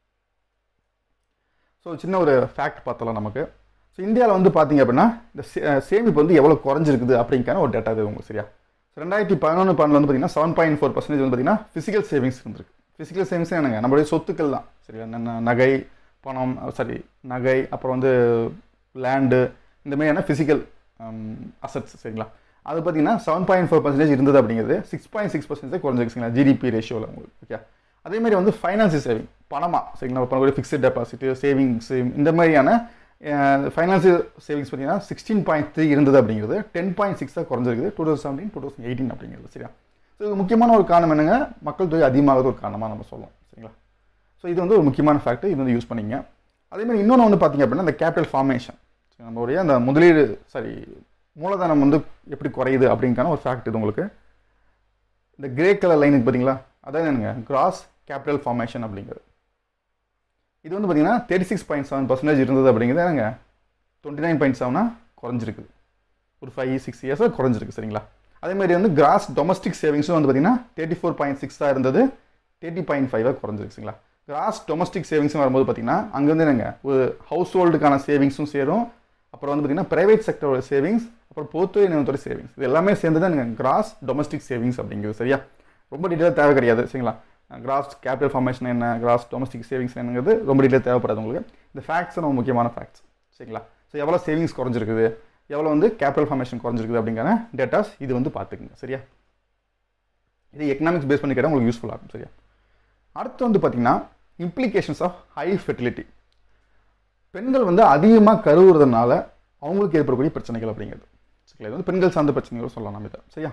A: ஸோ சின்ன ஒரு ஃபேக்ட் பார்த்தலாம் நமக்கு ஸோ இந்தியாவில் வந்து பார்த்தீங்க அப்படின்னா இந்த சேமிப்பு வந்து எவ்வளோ குறைஞ்சிருக்குது அப்படிங்கிற ஒரு டேட்டா இது உங்களுக்கு சரியா ரெண்டாயிரத்தி பதினொன்று பன்னெண்டு வந்து பார்த்தீங்கன்னா செவன் பாயிண்ட் ஃபோர் பர்சன்டேஜ் வந்து பார்த்தீங்கன்னா ஃபிசிக்கல் சேவிங்ஸ் இருந்திருக்கு ஃபிசிக்கல் சேவிங்ஸ் என்னங்க நம்மளுடைய சொத்துக்கள் தான் சரியா நகை பணம் சாரி நகை அப்புறம் வந்து லேண்டு இந்த மாதிரியான ஃபிசிக்கல் அசட்ஸ் சரிங்களா அது பார்த்தீங்கன்னா செவன் பாயிண்ட் ஃபோர் பர்சன்டேஜ் இருந்தது அப்படிங்கிறது சிக்ஸ் பாயிண்ட் சிக்ஸ் பர்சன்டேஜ் குறைஞ்சிருக்குங்களா ஜிடிபி ரேஷியோவில் உங்களுக்கு ஓகே அதே மாதிரி வந்து ஃபைனான்சியல் சேவிங் பணமாக சரிங்களா பண்ணக்கூடிய ஃபிக்ஸ்ட் டெபாசிட்டு சேவிங்ஸ் இந்த மாதிரியான ஃபைனான்சியல் சேவிங்ஸ் பார்த்தீங்கன்னா சிக்ஸ்டீன் பாயிண்ட் த்ரீ இருந்தது அப்படிங்கிறது டென் பாயிண்ட் சிக்ஸாக குறைஞ்சிருக்குது two thousand seventeen two thousand eighteen அப்படிங்கிறது சரியா ஸோ இது முக்கியமான ஒரு காரணம் என்னங்க மக்கள் தொகை அதிகமாகிறது ஒரு காரணமாக நம்ம சொல்லலாம் சரிங்களா ஸோ இது வந்து ஒரு முக்கியமான ஃபேக்ட் இது வந்து யூஸ் பண்ணிங்க அதேமாதிரி இன்னொன்று வந்து பார்த்தீங்க அப்படின்னா இந்த கேபிட்டல் ஃபார்மேஷன் நம்மளுடைய அந்த முதலீடு சாரி மூலதனம் வந்து எப்படி குறையுது அப்படிங்கான ஒரு ஃபேக்ட் இது உங்களுக்கு இந்த கிரே கலர் லைனுக்கு பார்த்தீங்களா அதான் என்னங்க கிராஸ் கேபிட்டல் ஃபார்மேஷன் அப்படிங்கிறது இது வந்து பார்த்தீங்கன்னா thirty six point seven percentage இருந்தது அப்படிங்கிறது என்னங்க டுவெண்ட்டி நைன் பாயிண்ட் செவனாக குறைஞ்சிருக்குது ஒரு ஃபைவ் சிக்ஸ் இயர்ஸாக குறைஞ்சிருக்கு சரிங்களா அதேமாதிரி வந்து கிராஸ் டொமஸ்டிக் சேவிங்ஸும் வந்து பார்த்தீங்கன்னா தேர்ட்டி ஃபோர் பாயிண்ட் சிக்ஸாக இருந்தது தேர்ட்டி பாயிண்ட் ஃபைவாக குறைஞ்சிருக்கு சரிங்களா கிராஸ் டொமஸ்டிக் சேவிங்ஸும் வரும்போது பார்த்தீங்கன்னா அங்கேருந்து என்னங்க ஒரு ஹவுஸ் ஹோல்டுக்கான சேவிங்ஸும் சேரும் அப்புறம் வந்து பார்த்தீங்கன்னா ப்ரைவேட் செக்டரோட சேவிங்ஸ் அப்புறம் பொதுத்துறை நிறுவனத்தோட சேவிங்ஸ் இது எல்லாமே சேர்ந்து தான் நீங்கள் கிராஸ் டொமஸ்டிக் சேவிங்ஸ் அப்படிங்கிறது சரியா ரொம்ப டீட்டெயிலாக தேவை கிடையாது சரிங்களா கிராஸ் கேபிட்டல் ஃபார்மேஷன் என்ன கிராஸ் டொமஸ்டிக் சேவிங்ஸ் என்னங்கிறது ரொம்ப டீட்டெயில் தேவைப்படாது உங்களுக்கு இந்த ஃபேக்ட்ஸ் ரொம்ப முக்கியமான ஃபேக்ட்ஸ் சரிங்களா ஸோ எவ்வளோ சேவிங்ஸ் குறைஞ்சிருக்குது எவ்வளோ வந்து கேபிட்டல் ஃபார்மேஷன் குறைஞ்சிருக்குது அப்படிங்கிற டேட்டாஸ் இது வந்து பார்த்துக்குங்க சரியா இது எக்கனாமிக்ஸ் பேஸ் பண்ணி கேட்டால் உங்களுக்கு யூஸ்ஃபுல்லாக இருக்கும் சரியா அடுத்து வந்து பார்த்தீங்கன்னா இம்ப்ளிகேஷன்ஸ் ஆஃப் ஹை ஃபெர்டிலிட்டி பெண்கள் வந்து அதிகமாக கருவுறதுனால அவங்களுக்கு ஏற்படக்கூடிய பிரச்சனைகள் அப்படிங்கிறது சரிங்களா இது வந்து பெண்கள் சார்ந்த பிரச்சனைகள் சொல்லலாம் நம்ம இதை சரியா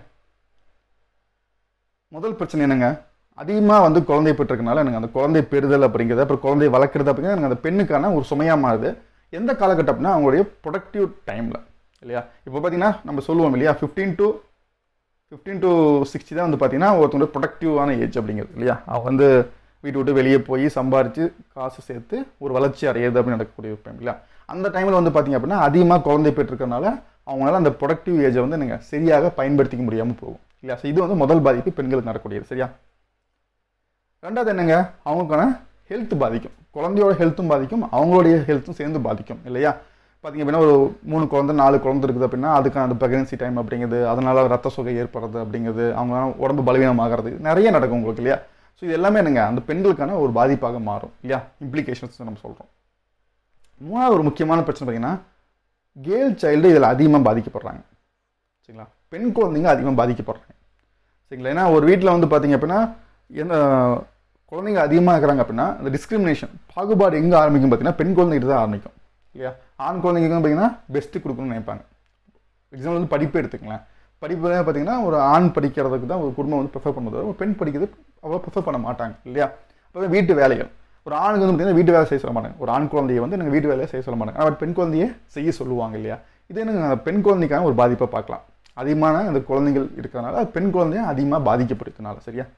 A: முதல் பிரச்சனை என்னங்க அதிகமாக வந்து குழந்தை பெற்றிருக்கனால எனக்கு அந்த குழந்தை பெறுதல் அப்படிங்கிறது அப்புறம் குழந்தை வளர்க்குறது அப்படிங்கிறது எனக்கு அந்த பெண்ணுக்கான ஒரு சுமையாக மாறுது எந்த காலகட்டம் அப்படின்னா அவங்களுடைய ப்ரொடக்டிவ் டைமில் இல்லையா இப்போ பார்த்தீங்கன்னா நம்ம சொல்லுவோம் இல்லையா fifteen to fifteen to sixty தான் வந்து பார்த்தீங்கன்னா ஒருத்தவங்க ப்ரொடக்டிவான ஏஜ் அப்படிங்கிறது இல்லையா அவன் வந்து வீட்டு விட்டு வெளியே போய் சம்பாரித்து காசு சேர்த்து ஒரு வளர்ச்சி அடையிறது அப்படின்னு நடக்கக்கூடிய டைம் இல்லையா அந்த டைமில் வந்து பார்த்தீங்க அப்படின்னா அதிகமாக குழந்தை பெற்றிருக்கனால அவங்களால அந்த ப்ரொடக்டிவ் ஏஜை வந்து நீங்கள் சரியாக பயன்படுத்திக்க முடியாமல் போகும் இல்லையா ஸோ இது வந்து முதல் பாதிப்பு பெண்களுக்கு நடக்கக்கூடியது சரியா ரெண்டாவது என்னங்க அவங்களுக்கான ஹெல்த் பாதிக்கும் குழந்தையோட ஹெல்த்தும் பாதிக்கும் அவங்களுடைய ஹெல்த்தும் சேர்ந்து பாதிக்கும் இல்லையா பார்த்தீங்க அப்படின்னா ஒரு மூணு குழந்தை நாலு குழந்தை இருக்குது அப்படின்னா அதுக்கான அந்த ப்ரெக்னன்சி டைம் அப்படிங்கிறது அதனால ரத்த சுகை ஏற்படுறது அப்படிங்கிறது அவங்க உடம்பு பலவீனமாகிறது நிறைய நடக்கும் உங்களுக்கு இல்லையா ஸோ இது எல்லாமே என்னங்க அந்த பெண்களுக்கான ஒரு பாதிப்பாக மாறும் இல்லையா இம்ப்ளிகேஷன்ஸ் நம்ம சொல்கிறோம் மூணாவது ஒரு முக்கியமான பிரச்சனை பார்த்தீங்கன்னா கேர்ள் சைல்டு இதில் அதிகமாக பாதிக்கப்படுறாங்க சரிங்களா பெண் குழந்தைங்க அதிகமாக பாதிக்கப்படுறாங்க சரிங்களா ஏன்னா ஒரு வீட்டில் வந்து பார்த்தீங்க அப்படின்னா என்ன குழந்தைங்க அதிகமாக இருக்கிறாங்க அப்படின்னா அந்த டிஸ்கிரிமினேஷன் பாகுபாடு எங்கே ஆரம்பிக்கும் பார்த்தீங்கன்னா பெண் குழந்தைகிட்ட தான் ஆரம்பிக்கும் இல்லையா ஆண் குழந்தைங்க பார்த்தீங்கன்னா பெஸ்ட்டு கொடுக்கணும்னு நினைப்பாங்க எக்ஸாம்பிள் வந்து படிப்பு எடுத்துக்கலாம் படிப்பு பார்த்தீங்கன்னா ஒரு ஆண் படிக்கிறதுக்கு தான் ஒரு குடும்பம் வந்து ப்ரிஃபர் பண்ணுவது ஒரு பெண் படிக்கிறது அவ்வளோ ப்ரிஃபர் பண்ண மாட்டாங்க இல்லையா அப்போ வீட்டு வேலைகள் ஒரு ஆணுக்கு வந்து பார்த்தீங்கன்னா வீட்டு வேலை செய்ய சொல்ல மாட்டாங்க ஒரு ஆண் குழந்தையை வந்து எனக்கு வீட்டு வேலையை செய்ய சொல்ல மாட்டாங்க ஆனால் பெண் குழந்தையை செய்ய சொல்லுவாங்க இல்லையா இது எனக்கு பெண் குழந்தைக்கான ஒரு பாதிப்பை பார்க்கலாம் அதிகமான அந்த குழந்தைகள் இருக்கிறதுனால பெண் குழந்தையும் அதிகமாக பாதிக்கப்படுறதுனால சரியா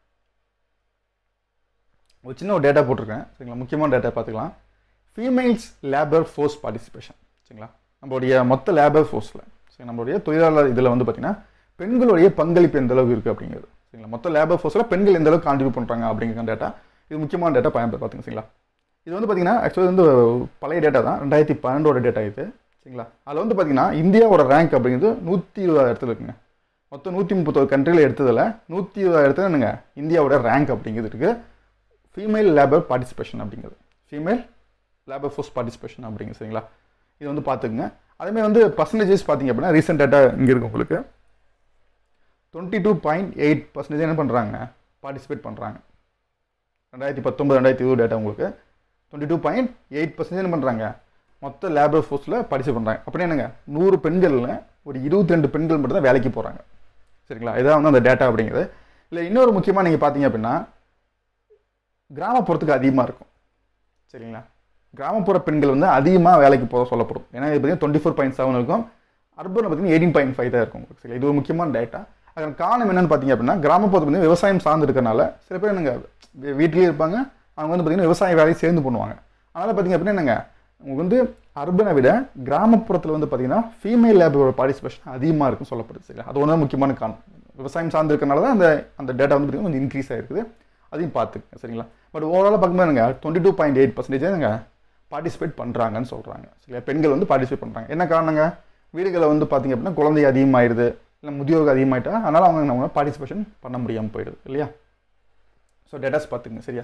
A: ஒரு சின்ன ஒரு டேட்டா போட்டிருக்கேன் சரிங்களா முக்கியமான டேட்டா பார்த்துக்கலாம் ஃபீமேல்ஸ் லேபர் ஃபோர்ஸ் பார்ட்டிசிபேஷன் சரிங்களா நம்மளுடைய மொத்த லேபர் ஃபோர்ஸில் சரி நம்மளுடைய தொழிலாளர் இதில் வந்து பார்த்திங்கன்னா பெண்களுடைய பங்களிப்பு எந்த அளவுக்கு இருக்குது அப்படிங்கிறது சரிங்களா மொத்த லேபர் ஃபோர்ஸில் பெண்கள் எந்த அளவுக்கு கான்ட்ரிபியூட் பண்ணுறாங்க அப்படிங்கிற டேட்டா இது முக்கியமான டேட்டா பயன்படுத்தி பார்த்துங்க சரிங்களா இது வந்து பார்த்திங்கன்னா ஆக்சுவலி வந்து பழைய டேட்டா தான் ரெண்டாயிரத்தி பன்னெண்டோட டேட்டா இது சரிங்களா அதில் வந்து பார்த்திங்கன்னா இந்தியாவோட ரேங்க் அப்படிங்கிறது நூற்றி இருபது இடத்துல இருக்குங்க மொத்தம் நூற்றி முப்பத்தொரு கண்ட்ரியில் எடுத்ததில் நூற்றி இருபது இடத்துல என்னங்க இந்தியாவோட ரேங்க் அப்படிங்கிறது இருக்குது ஃபீமேல் லேபர் பார்ட்டிசிபேஷன் அப்படிங்கிறது ஃபீமேல் லேபர் ஃபோர்ஸ் பார்ட்டிசிபேஷன் அப்படிங்க சரிங்களா இது வந்து பார்த்துக்குங்க அதேமாதிரி வந்து பர்சன்டேஜஸ் பார்த்தீங்க அப்படின்னா ரீசெண்ட் டேட்டா இங்கே இருக்கு உங்களுக்கு twenty two point eight percentage என்ன பண்ணுறாங்க பார்ட்டிசிபேட் பண்ணுறாங்க ரெண்டாயிரத்தி பத்தொம்பது ரெண்டாயிரத்தி இருபது டேட்டா உங்களுக்கு twenty two point eight percentage என்ன பண்ணுறாங்க மொத்த லேபர் ஃபோர்ஸில் பார்ட்டிசிபேட் பண்ணுறாங்க அப்படின்னா என்னங்க நூறு பெண்களில் ஒரு இருபத்தி ரெண்டு பெண்கள் மட்டும் தான் வேலைக்கு போகிறாங்க சரிங்களா இதான் வந்து அந்த டேட்டா அப்படிங்கிறது இல்லை இன்னொரு முக்கியமாக நீங்கள் பார்த்தீங்க அப்படின்னா கிராமப்புறத்துக்கு அதிகமாக இருக்கும் சரிங்களா கிராமப்புற பெண்கள் வந்து அதிகமாக வேலைக்கு போக சொல்லப்படும் ஏன்னா இது பார்த்தீங்கன்னா டுவெண்ட்டி ஃபோர் பாயிண்ட் செவன் இருக்கும் அர்பன் பார்த்தீங்கன்னா எயிட்டீன் பாயிண்ட் ஃபைவ் தான் இருக்கும் சரிங்களா இது ஒரு முக்கியமான டேட்டா அதன் காரணம் என்னன்னு பார்த்தீங்க அப்படின்னா கிராமப்புறத்து வந்து விவசாயம் சார்ந்து இருக்கனால சில பேர் என்னங்க வீட்லேயே இருப்பாங்க அவங்க வந்து பார்த்தீங்கன்னா விவசாய வேலையை சேர்ந்து பண்ணுவாங்க அதனால் பார்த்தீங்க அப்படின்னா என்னங்க உங்களுக்கு வந்து அர்பனை விட கிராமப்புறத்தில் வந்து பார்த்தீங்கன்னா ஃபீமேல் லேபரோட பார்ட்டிசிபேஷன் அதிகமாக இருக்குன்னு சொல்லப்படுது சரிங்களா அது ஒன்று முக்கியமான காரணம் விவசாயம் சார்ந்து இருக்கனால தான் அந்த அந்த டேட்டா வந்து பார்த்தீங்கன்னா கொஞ்சம் இன்க்ரீஸ் ஆகிருக்குது அதையும் பார்த்துங்க சரிங்களா பட் ஓவராலாக பார்க்கும்போது என்னங்க twenty two point eight percentage என்னங்க பார்ட்டிசிபேட் பண்ணுறாங்கன்னு சொல்கிறாங்க சரியா பெண்கள் வந்து பார்ட்டிசிபேட் பண்ணுறாங்க என்ன காரணங்க வீடுகளில் வந்து பார்த்தீங்க அப்படின்னா குழந்தை அதிகமாகிடுது இல்லை முதியோர்கள் அதிகமாகிட்டா அதனால் அவங்க நம்ம பார்ட்டிசிபேஷன் பண்ண முடியாமல் போயிடுது இல்லையா ஸோ டேட்டாஸ் பார்த்துங்க சரியா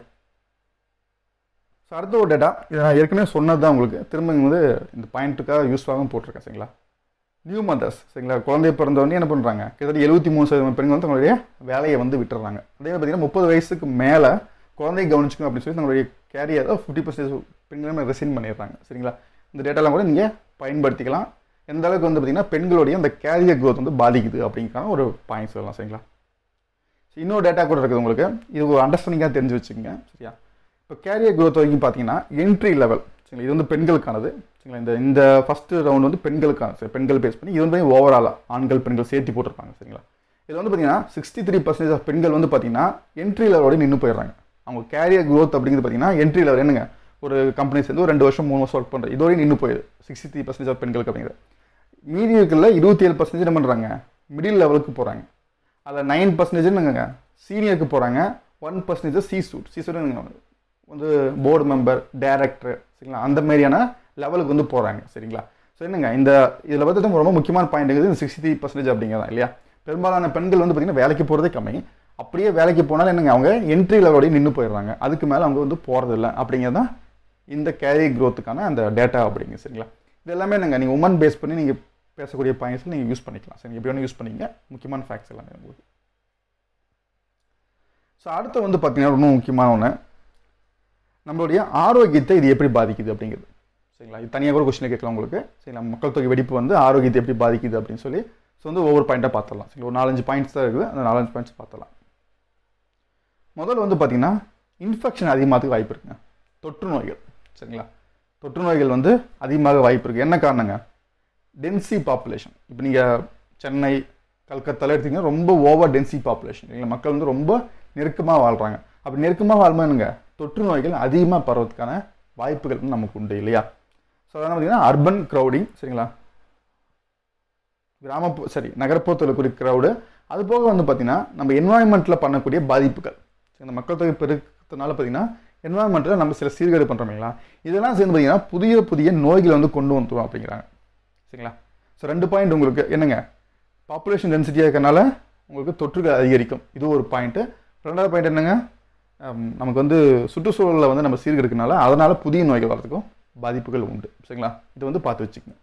A: ஸோ அடுத்த ஒரு டேட்டா இதை நான் ஏற்கனவே சொன்னது தான் உங்களுக்கு திரும்ப வந்து இந்த பாயிண்ட்டுக்காக யூஸ்ஃபுல்லாகவும் போட்டிருக்கேன் சரிங்களா நியூ மதர்ஸ் சரிங்களா குழந்தை பிறந்தவொடனே என்ன பண்ணுறாங்க கிட்டத்தட்ட எழுபத்தி மூணு சதவீதம் பெண்கள் வந்து தங்களுடைய வேலையை வந்து விட்டுறாங்க அதே பார்த்தீங்கன்னா முப்பது வயசுக்கு மேலே குழந்தையை கவனிச்சுக்கணும் அப்படின்னு சொல்லி தங்களுடைய கேரியரை ஃபிஃப்டி பர்சன்டேஜ் பெண்களுமே ரெசைன் பண்ணிடுறாங்க சரிங்களா இந்த டேட்டாலாம் கூட நீங்கள் பயன்படுத்திக்கலாம் எந்த அளவுக்கு வந்து பார்த்திங்கன்னா பெண்களுடைய அந்த கேரியர் க்ரோத் வந்து பாதிக்குது அப்படிங்கிறக்கான ஒரு பாயிண்ட்ஸ் சொல்லலாம் சரிங்களா இன்னொரு டேட்டா கூட இருக்குது உங்களுக்கு இது ஒரு அண்டர்ஸ்டாண்டிங்காக தெரிஞ்சு வச்சுக்கோங்க சரியா இப்போ கேரியர் க்ரோத் வரைக்கும் பார்த்தீங்கன்னா என்ட்ரி லெவல் சரிங்களா இது வந்து பெண்களுக்கானது சரிங்களா இந்த இந்த ஃபஸ்ட்டு ரவுண்ட் வந்து பெண்களுக்கான சரி பெண்கள் பேஸ் பண்ணி இது வந்து ஓவராலாக ஆண்கள் பெண்கள் சேர்த்து போட்டிருப்பாங்க சரிங்களா இது வந்து பார்த்தீங்கன்னா சிக்ஸ்டி த்ரீ பர்சன்டேஜ் ஆஃப் பெண்கள் வந்து பார்த்தீங்கன்னா என்ட்ரி லெவலோட நின்று போயிடுறாங்க அவங்க கேரியர் க்ரோத் அப்படிங்கிறது பார்த்தீங்கன்னா என்ட்ரி லெவல் என்னங்க ஒரு கம்பெனி சேர்ந்து ஒரு ரெண்டு வருஷம் மூணு வருஷம் ஒர்க் பண்ணுறது இதோடய நின்று போயிடுது சிக்ஸ்டி த்ரீ பர்சன்டேஜ் ஆஃப் பெண்களுக்கு அப்படிங்கிறது மீதி இருக்கிற இருபத்தி ஏழு பர்சன்டேஜ் என்ன பண்ணுறாங்க மிடில் லெவலுக்கு போகிறாங்க அதில் நைன் பர்சன்டேஜ் என்னங்க சீனியருக்கு போகிறாங்க one percentage C suite C suite வந்து போர்டு மெம்பர் டேரக்டர் சரிங்களா அந்த மாதிரியான லெவலுக்கு வந்து போகிறாங்க சரிங்களா ஸோ என்னங்க இந்த இதில் பார்த்துட்டு ரொம்ப முக்கியமான பாயிண்ட் இருக்குது இந்த சிக்ஸ்டி த்ரீ பர்சன்டேஜ் அப்படிங்கிறதா இல்லையா பெரும்பாலான பெண்கள் வந்து பார்த்திங்கன்னா வேலைக்கு போகிறதே கம்மி அப்படியே வேலைக்கு போனாலும் என்னங்க அவங்க என்ட்ரி லெவலோடய நின்று போயிடுறாங்க அதுக்கு மேலே அவங்க வந்து போகிறதில்ல அப்படிங்கிறது தான் இந்த கேரி க்ரோத்துக்கான அந்த டேட்டா அப்படிங்க சரிங்களா இது எல்லாமே என்னங்க நீங்கள் உமன் பேஸ் பண்ணி நீங்கள் பேசக்கூடிய பாயிண்ட்ஸில் நீங்கள் யூஸ் பண்ணிக்கலாம் சரி எப்படி வேணும் யூஸ் பண்ணிங்க முக்கியமான ஃபேக்ட்ஸ் எல்லாமே உங்களுக்கு ஸோ அடுத்து வந்து பார்த்தீங்கன்னா ரொம்ப முக்கியமான ஒன்று நம்மளுடைய ஆரோக்கியத்தை இது எப்படி பாதிக்குது அப்படிங்கிறது சரிங்களா இது தனியாக கூட கொஸ்டின் கேட்கலாம் உங்களுக்கு சரிங்களா மக்கள் தொகை வெடிப்பு வந்து ஆரோக்கியத்தை எப்படி பாதிக்குது அப்படின்னு சொல்லி ஸோ வந்து ஒவ்வொரு பாயிண்ட்டாக பார்த்துடலாம் சரி ஒரு நாலஞ்சு பாயிண்ட்ஸ் தான் இருக்குது அந்த நாலஞ்சு பாயிண்ட்ஸ் பார்த்துடலாம் முதல்ல வந்து பார்த்தீங்கன்னா இன்ஃபெக்ஷன் அதிகமாகிறதுக்கு வாய்ப்பு இருக்குங்க தொற்று நோய்கள் சரிங்களா தொற்று நோய்கள் வந்து அதிகமாக வாய்ப்பு இருக்குது என்ன காரணங்க டென்சி பாப்புலேஷன் இப்போ நீங்கள் சென்னை கல்கத்தால எடுத்தீங்கன்னா ரொம்ப ஓவர் டென்சி பாப்புலேஷன் இல்லைங்களா மக்கள் வந்து ரொம்ப நெருக்கமாக வாழ்கிறாங்க அப்படி நெருக்கமாக வாழ்மானுங்க தொற்று நோய்கள் அதிகமாக பரவதுக்கான வாய்ப்புகள் வந்து நமக்கு உண்டு இல்லையா ஸோ அதனால் பார்த்தீங்கன்னா அர்பன் க்ரௌடிங் சரிங்களா கிராமப்பு சரி நகர்ப்புறத்தில் இருக்கிற க்ரௌடு அது போக வந்து பார்த்தீங்கன்னா நம்ம என்வாயன்மெண்ட்டில் பண்ணக்கூடிய பாதிப்புகள் சரி, இந்த மக்கள் தொகை பெருக்கத்தினால பார்த்தீங்கன்னா என்வாயன்மெண்ட்டில் நம்ம சில சீர்கேடு பண்ணுறோம் இல்லைங்களா இதெல்லாம் சேர்ந்து பார்த்தீங்கன்னா புதிய புதிய நோய்களை வந்து கொண்டு வந்துடும் அப்படிங்கிறாங்க சரிங்களா ஸோ ரெண்டு பாயிண்ட் உங்களுக்கு என்னங்க பாப்புலேஷன் டென்சிட்டியாக இருக்கறனால உங்களுக்கு தொற்றுகள் அதிகரிக்கும் இது ஒரு பாயிண்ட்டு ரெண்டாவது பாயிண்ட் என்னங்க ஹம், நமக்கு வந்து சுற்றுச்சூழலில் வந்து நம்ம சீர்கெடுக்கனால அதனால் புதிய நோய்கள் வரதுக்கும் பாதிப்புகள் உண்டு சரிங்களா இது வந்து பார்த்து வச்சுக்கோங்க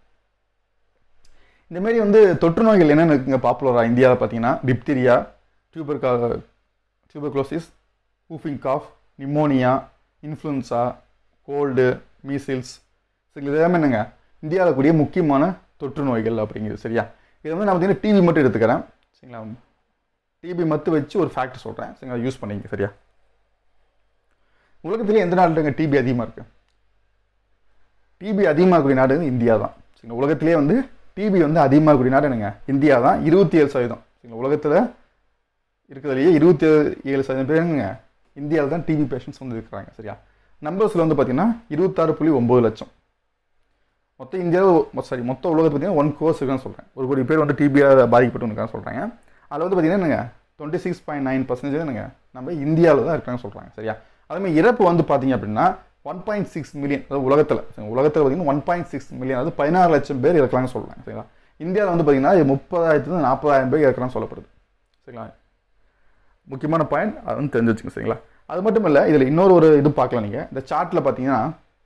A: இந்த மாதிரி வந்து தொற்று நோய்கள் என்னென்ன இருக்குங்க பாப்புலராக இந்தியாவில் பார்த்தீங்கன்னா diphtheria tuber tuberculosis whooping cough pneumonia influenza cold measles சரி இது எல்லாமே என்னங்க இந்தியாவில் கூடிய முக்கியமான தொற்று நோய்கள் அப்படிங்கிறது சரியா இது வந்து நான் பார்த்தீங்கன்னா டிவி மட்டும் எடுத்துக்கிறேன் சரிங்களா டிபி மட்டும் வச்சு ஒரு ஃபேக்ட் சொல்கிறேன் சரிங்களா யூஸ் பண்ணிங்க சரியா உலகத்திலே எந்த நாட்டுங்க டிபி அதிகமாக இருக்குது டிபி அதிகமாக இருக்கக்கூடிய நாடு வந்து இந்தியா தான் சரிங்களா உலகத்திலே வந்து டிபி வந்து அதிகமாக இருக்கக்கூடிய நாடு என்னங்க இந்தியா தான் இருபத்தி ஏழு சதவீதம் சரிங்களா உலகத்தில் இருக்கிறதுலையே இருபத்தி ஏழு சதவீதம் பேருங்க இந்தியாவில் தான் டிபி பேஷண்ட்ஸ் வந்து இருக்கிறாங்க சரியா நம்பர்ஸில் வந்து பார்த்தீங்கன்னா இருபத்தாறு புள்ளி ஒம்பது லட்சம் மொத்த இந்தியாவில் சாரி மொத்த உலகத்தில் பார்த்தீங்கன்னா ஒன் கோர்ஸ் இருக்குன்னு சொல்கிறேன் ஒரு கோடி பேர் வந்து டிபியால் பாதிக்கப்பட்டு இருக்கான்னு சொல்கிறாங்க அதில் வந்து பார்த்தீங்கன்னா என்னங்க twenty six point nine percentage என்னங்க நம்ம இந்தியாவில் தான் இருக்காங்கன்னு சொல்கிறாங்க சரியா அதுமாதிரி இறப்பு வந்து பார்த்தீங்க அப்படின்னா ஒன் பாயிண்ட் சிக்ஸ் மில்லியன் அதாவது உலகத்தில் உலகத்தில் பார்த்தீங்கன்னா ஒன் பாயிண்ட் சிக்ஸ் மில்லியன் அதாவது பதினாறு லட்சம் பேர் இருக்கலாம்னு சொல்கிறாங்க சரிங்களா இந்தியாவில் வந்து பார்த்தீங்கன்னா இது முப்பதாயிரத்துலேருந்து நாற்பதாயிரம் பேர் இருக்கலாம்னு சொல்லப்படுது சரிங்களா முக்கியமான பாயிண்ட் அது வந்து தெரிஞ்சு வச்சுங்க சரிங்களா அது மட்டும் இல்லை இதில் இன்னொரு ஒரு இது பார்க்கலாம் நீங்கள் இந்த சார்ட்டில் பார்த்தீங்கன்னா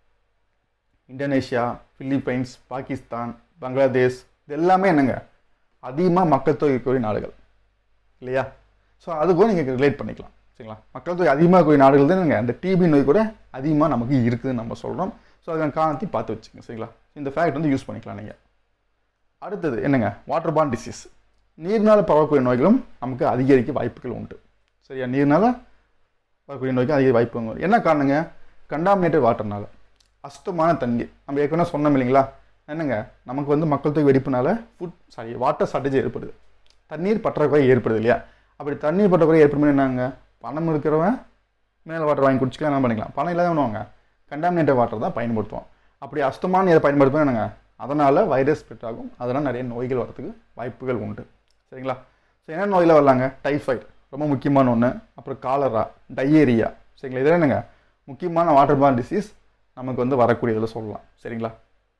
A: இந்தோனேஷியா பிலிப்பைன்ஸ் பாகிஸ்தான் பங்களாதேஷ் இது எல்லாமே என்னங்க அதிகமாக மக்கள் தொகை இருக்கக்கூடிய நாடுகள் இல்லையா ஸோ அது கூட நீங்கள் ரிலேட் பண்ணிக்கலாம் சரிங்களா மக்கள் தொகை அதிகமாக இருக்கக்கூடிய நாடுகள் தான் என்னங்க அந்த டிபி நோய் கூட அதிகமாக நமக்கு இருக்குதுன்னு நம்ம சொல்கிறோம் ஸோ அதுக்கான காரணத்தையும் பார்த்து வச்சுங்க சரிங்களா இந்த ஃபேக்ட் வந்து யூஸ் பண்ணிக்கலாம் நீங்கள் அடுத்தது என்னங்க வாட்டர் பான் டிசீஸ் நீர்னால் பரவக்கூடிய நோய்களும் நமக்கு அதிகரிக்க வாய்ப்புகள் உண்டு சரியா நீர்னால வரக்கூடிய நோய்க்கு அதிக வாய்ப்பு உண்டு. என்ன காரணங்க கண்டாமினேட்டட் வாட்டர்னால அசுத்தமான தண்ணீர் நம்ம ஏற்கனவே சொன்னோம் இல்லைங்களா என்னங்க நமக்கு வந்து மக்கள் தொகை வெடிப்புனால ஃபுட் சாரி வாட்டர் ஷார்ட்டேஜ் ஏற்படுது தண்ணீர் பற்றாக்குறை ஏற்படுது இல்லையா அப்படி தண்ணீர் பற்றாக்குறை ஏற்படும் என்னங்க பணம் இருக்கிறவன் மினரல் வாட்டர் வாங்கி குடிச்சிக்கலாம் என்ன பண்ணிக்கலாம் பணம் இல்லாதவனுவாங்க கண்டாமினேட்டட் வாட்டர் தான் பயன்படுத்துவோம் அப்படி அசுத்தமான நீரை பயன்படுத்துவோம் என்னங்க அதனால் வைரஸ் ஸ்ப்ரெட் ஆகும் அதனால் நிறைய நோய்கள் வரதுக்கு வாய்ப்புகள் உண்டு சரிங்களா ஸோ என்ன நோயில் வரலாங்க டைஃபாய்டு ரொம்ப முக்கியமான ஒன்று அப்புறம் காலரா டயேரியா சரிங்களா இதெல்லாம் என்னங்க முக்கியமான வாட்டர் பார்ன் டிசீஸ் நமக்கு வந்து வரக்கூடியதில் சொல்லலாம் சரிங்களா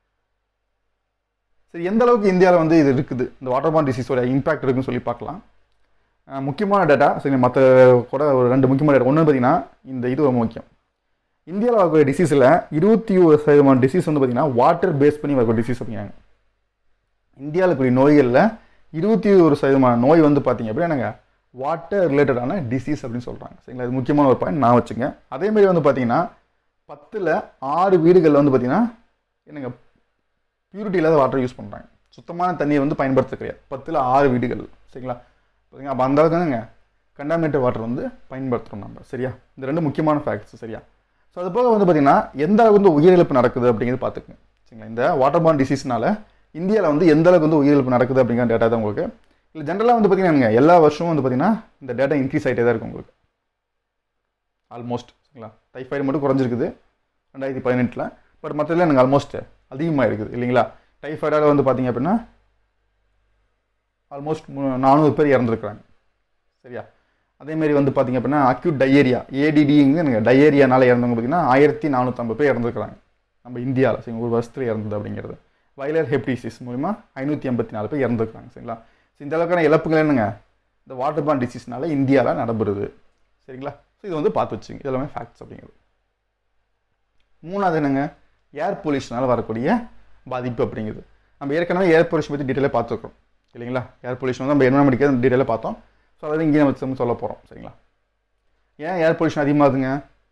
A: சரி எந்த அளவுக்கு இந்தியாவில் வந்து இது இருக்குது இந்த வாட்டர் பார்ன் டிசீஸோட இம்பாக்ட் இருக்குன்னு சொல்லி பார்க்கலாம் அஹ் முக்கியமான டேட்டா சரி மற்ற கூட ஒரு ரெண்டு முக்கியமான டேட்டா ஒன்று பார்த்தீங்கன்னா இந்த இது ரொம்ப முக்கியம் இந்தியாவில் வரக்கூடிய டிசீஸில் இருபத்தி ஒரு சதவீதமான டிசீஸ் வந்து பார்த்தீங்கன்னா வாட்டர் பேஸ் பண்ணி வரக்கூடிய டிசீஸ் அப்படிங்கிறாங்க இந்தியாவில் இருக்கக்கூடிய நோய்களில் இருபத்தி ஒரு சதவீதமான நோய் வந்து பார்த்தீங்க அப்படின்னா என்னங்க வாட்டர் ரிலேட்டடான டிசீஸ் அப்படின்னு சொல்கிறாங்க சரிங்களா இது முக்கியமான ஒரு பாயிண்ட் நான் வச்சுங்க அதேமாரி வந்து பார்த்தீங்கன்னா பத்தில் ஆறு வீடுகளில் வந்து பார்த்தீங்கன்னா என்னங்க பியூரிட்டி இல்லாத வாட்டர் யூஸ் பண்ணுறாங்க சுத்தமான தண்ணியை வந்து பயன்படுத்த கிடையாது பத்தில் ஆறு வீடுகள் சரிங்களா பார்த்தீங்க அப்போ அந்த அளவுக்கு என்னங்க கண்டாமினேட்டட் வாட்டர் வந்து பயன்படுத்துகிறோம் நம்ம சரியா இந்த ரெண்டு முக்கியமான ஃபேக்ட்ஸ் சரியா ஸோ அது போக வந்து பார்த்தீங்கன்னா எந்த அளவுக்கு வந்து உயிரிழப்பு நடக்குது அப்படிங்கிறது பார்த்துக்குங்க சரிங்களா இந்த வாட்டர் பார்ன் டிசீஸ்னால இந்தியாவில் வந்து எந்த அளவுக்கு வந்து உயிரிழப்பு நடக்குது அப்படிங்கிற டேட்டா தான் உங்களுக்கு இல்லை ஜென்ரலாக வந்து பார்த்தீங்கன்னா எல்லா வருஷமும் வந்து பார்த்தீங்கன்னா இந்த டேட்டா இன்க்ரீஸ் ஆகிட்டே தான் இருக்கும் உங்களுக்கு ஆல்மோஸ்ட் சரிங்களா டைஃபாய்டு மட்டும் குறைஞ்சிருக்குது ரெண்டாயிரத்தி பதினெட்டில் பட் மற்றதுல எனக்கு ஆல்மோஸ்ட் அதிகமாக இருக்குது இல்லைங்களா டைஃபாய்டால் வந்து பார்த்தீங்க அப்படின்னா ஆல்மோஸ்ட் நானூறு பேர் இறந்துருக்குறாங்க சரியா அதேமாரி வந்து பார்த்தீங்க அப்படின்னா அக்யூட் டயேரியா ஏடிடிங்க எனக்கு டயேரியானால இறந்தவங்க பார்த்தீங்கன்னா ஆயிரத்தி நானூற்றம்பது பேர் இறந்துருக்குறாங்க நம்ம இந்தியாவில் சரிங்க ஒரு வருஷத்தில் இறந்தது அப்படிங்கிறது வைலர் ஹெப்டிசிஸ் மூலிமா ஐநூற்றி எண்பத்தி நாலு பேர் இறந்துருக்காங்க சரிங்களா ஸோ இந்த அளவுக்கான இழப்புகள் என்னங்க இந்த வாட்டர் பான் டிசீஸ்னால இந்தியாவில் நடைபெறுது சரிங்களா ஸோ இது வந்து பார்த்து வச்சுங்க இதெல்லாமே ஃபேக்ட்ஸ் அப்படிங்கிறது மூணாவது என்னங்க ஏர் பொல்யூஷனால் வரக்கூடிய பாதிப்பு அப்படிங்கிறது நம்ம ஏற்கனவே ஏர் பொல்யூஷன் பற்றி டீட்டெயிலாக பார்த்துருக்கோம் இல்லைங்களா ஏர் பொல்யூஷன் வந்து நம்ம என்வரன்மெண்ட்டுக்கு டீட்டெயிலாக பார்த்தோம் ஸோ அதை இங்கே நம்ம சொல்ல போகிறோம் சரிங்களா ஏன் ஏர் பொல்யூஷன் அதிகமாகுதுங்க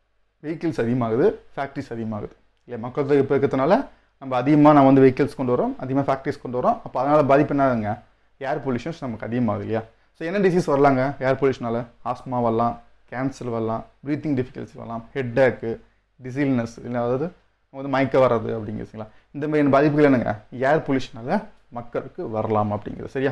A: வெஹிக்கிள்ஸ் அதிகமாகுது ஃபேக்ட்ரிஸ் அதிகமாகுது இல்லை மக்கள் தொகை பெருக்கத்தினால நம்ம அதிகமாக நம்ம வந்து வெஹிக்கிள்ஸ் கொண்டு வரோம் அதிகமாக ஃபேக்ட்ரிஸ் கொண்டு வரோம் அப்போ அதனால் பாதிப்பு என்னதுங்க ஏர் பொல்யூஷன்ஸ் நமக்கு அதிகமாகுது இல்லையா ஸோ என்ன டிசீஸ் வரலாங்க ஏர் பொல்யூஷனால் ஆஸ்மா வரலாம் கேன்சர் வரலாம் ப்ரீத்திங் டிஃபிகல்சி வரலாம் ஹெட் ஏக்கு டிசீல்னஸ் இல்லை அதாவது வந்து மயக்க வர்றது அப்படிங்கிறதுங்களா இந்த மாதிரி பாதிப்புகள் என்னங்க ஏர் பொல்யூஷனால் மக்களுக்கு வரலாம் அப்படிங்கிறது சரியா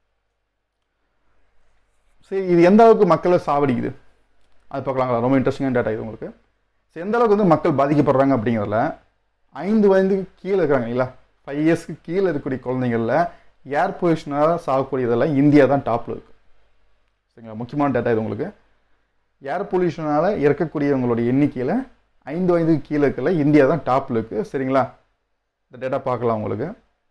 A: சரி இது எந்த அளவுக்கு மக்களை சாவடிக்குது அது பார்க்கலாங்களா ரொம்ப இன்ட்ரெஸ்டிங்கான டேட்டா இது உங்களுக்கு ஸோ எந்த அளவுக்கு வந்து மக்கள் பாதிக்கப்படுறாங்க அப்படிங்கிறதுல ஐந்து வயதுக்கு கீழே இருக்கிறாங்க இல்லைங்களா ஃபைவ் இயர்ஸ்க்கு கீழே இருக்கக்கூடிய குழந்தைங்களில் ஏர் பொல்யூஷனால் சாகக்கூடியதெல்லாம் இந்தியா தான் டாப்பில் இருக்குது சரிங்களா முக்கியமான டேட்டா இது உங்களுக்கு ஏர் பொல்யூஷனால் இறக்கக்கூடியவங்களுடைய எண்ணிக்கையில் ஐந்து வயதுக்கு கீழே இருக்கல இந்தியா தான் டாப்பில் இருக்குது சரிங்களா இந்த டேட்டா பார்க்கலாம் உங்களுக்கு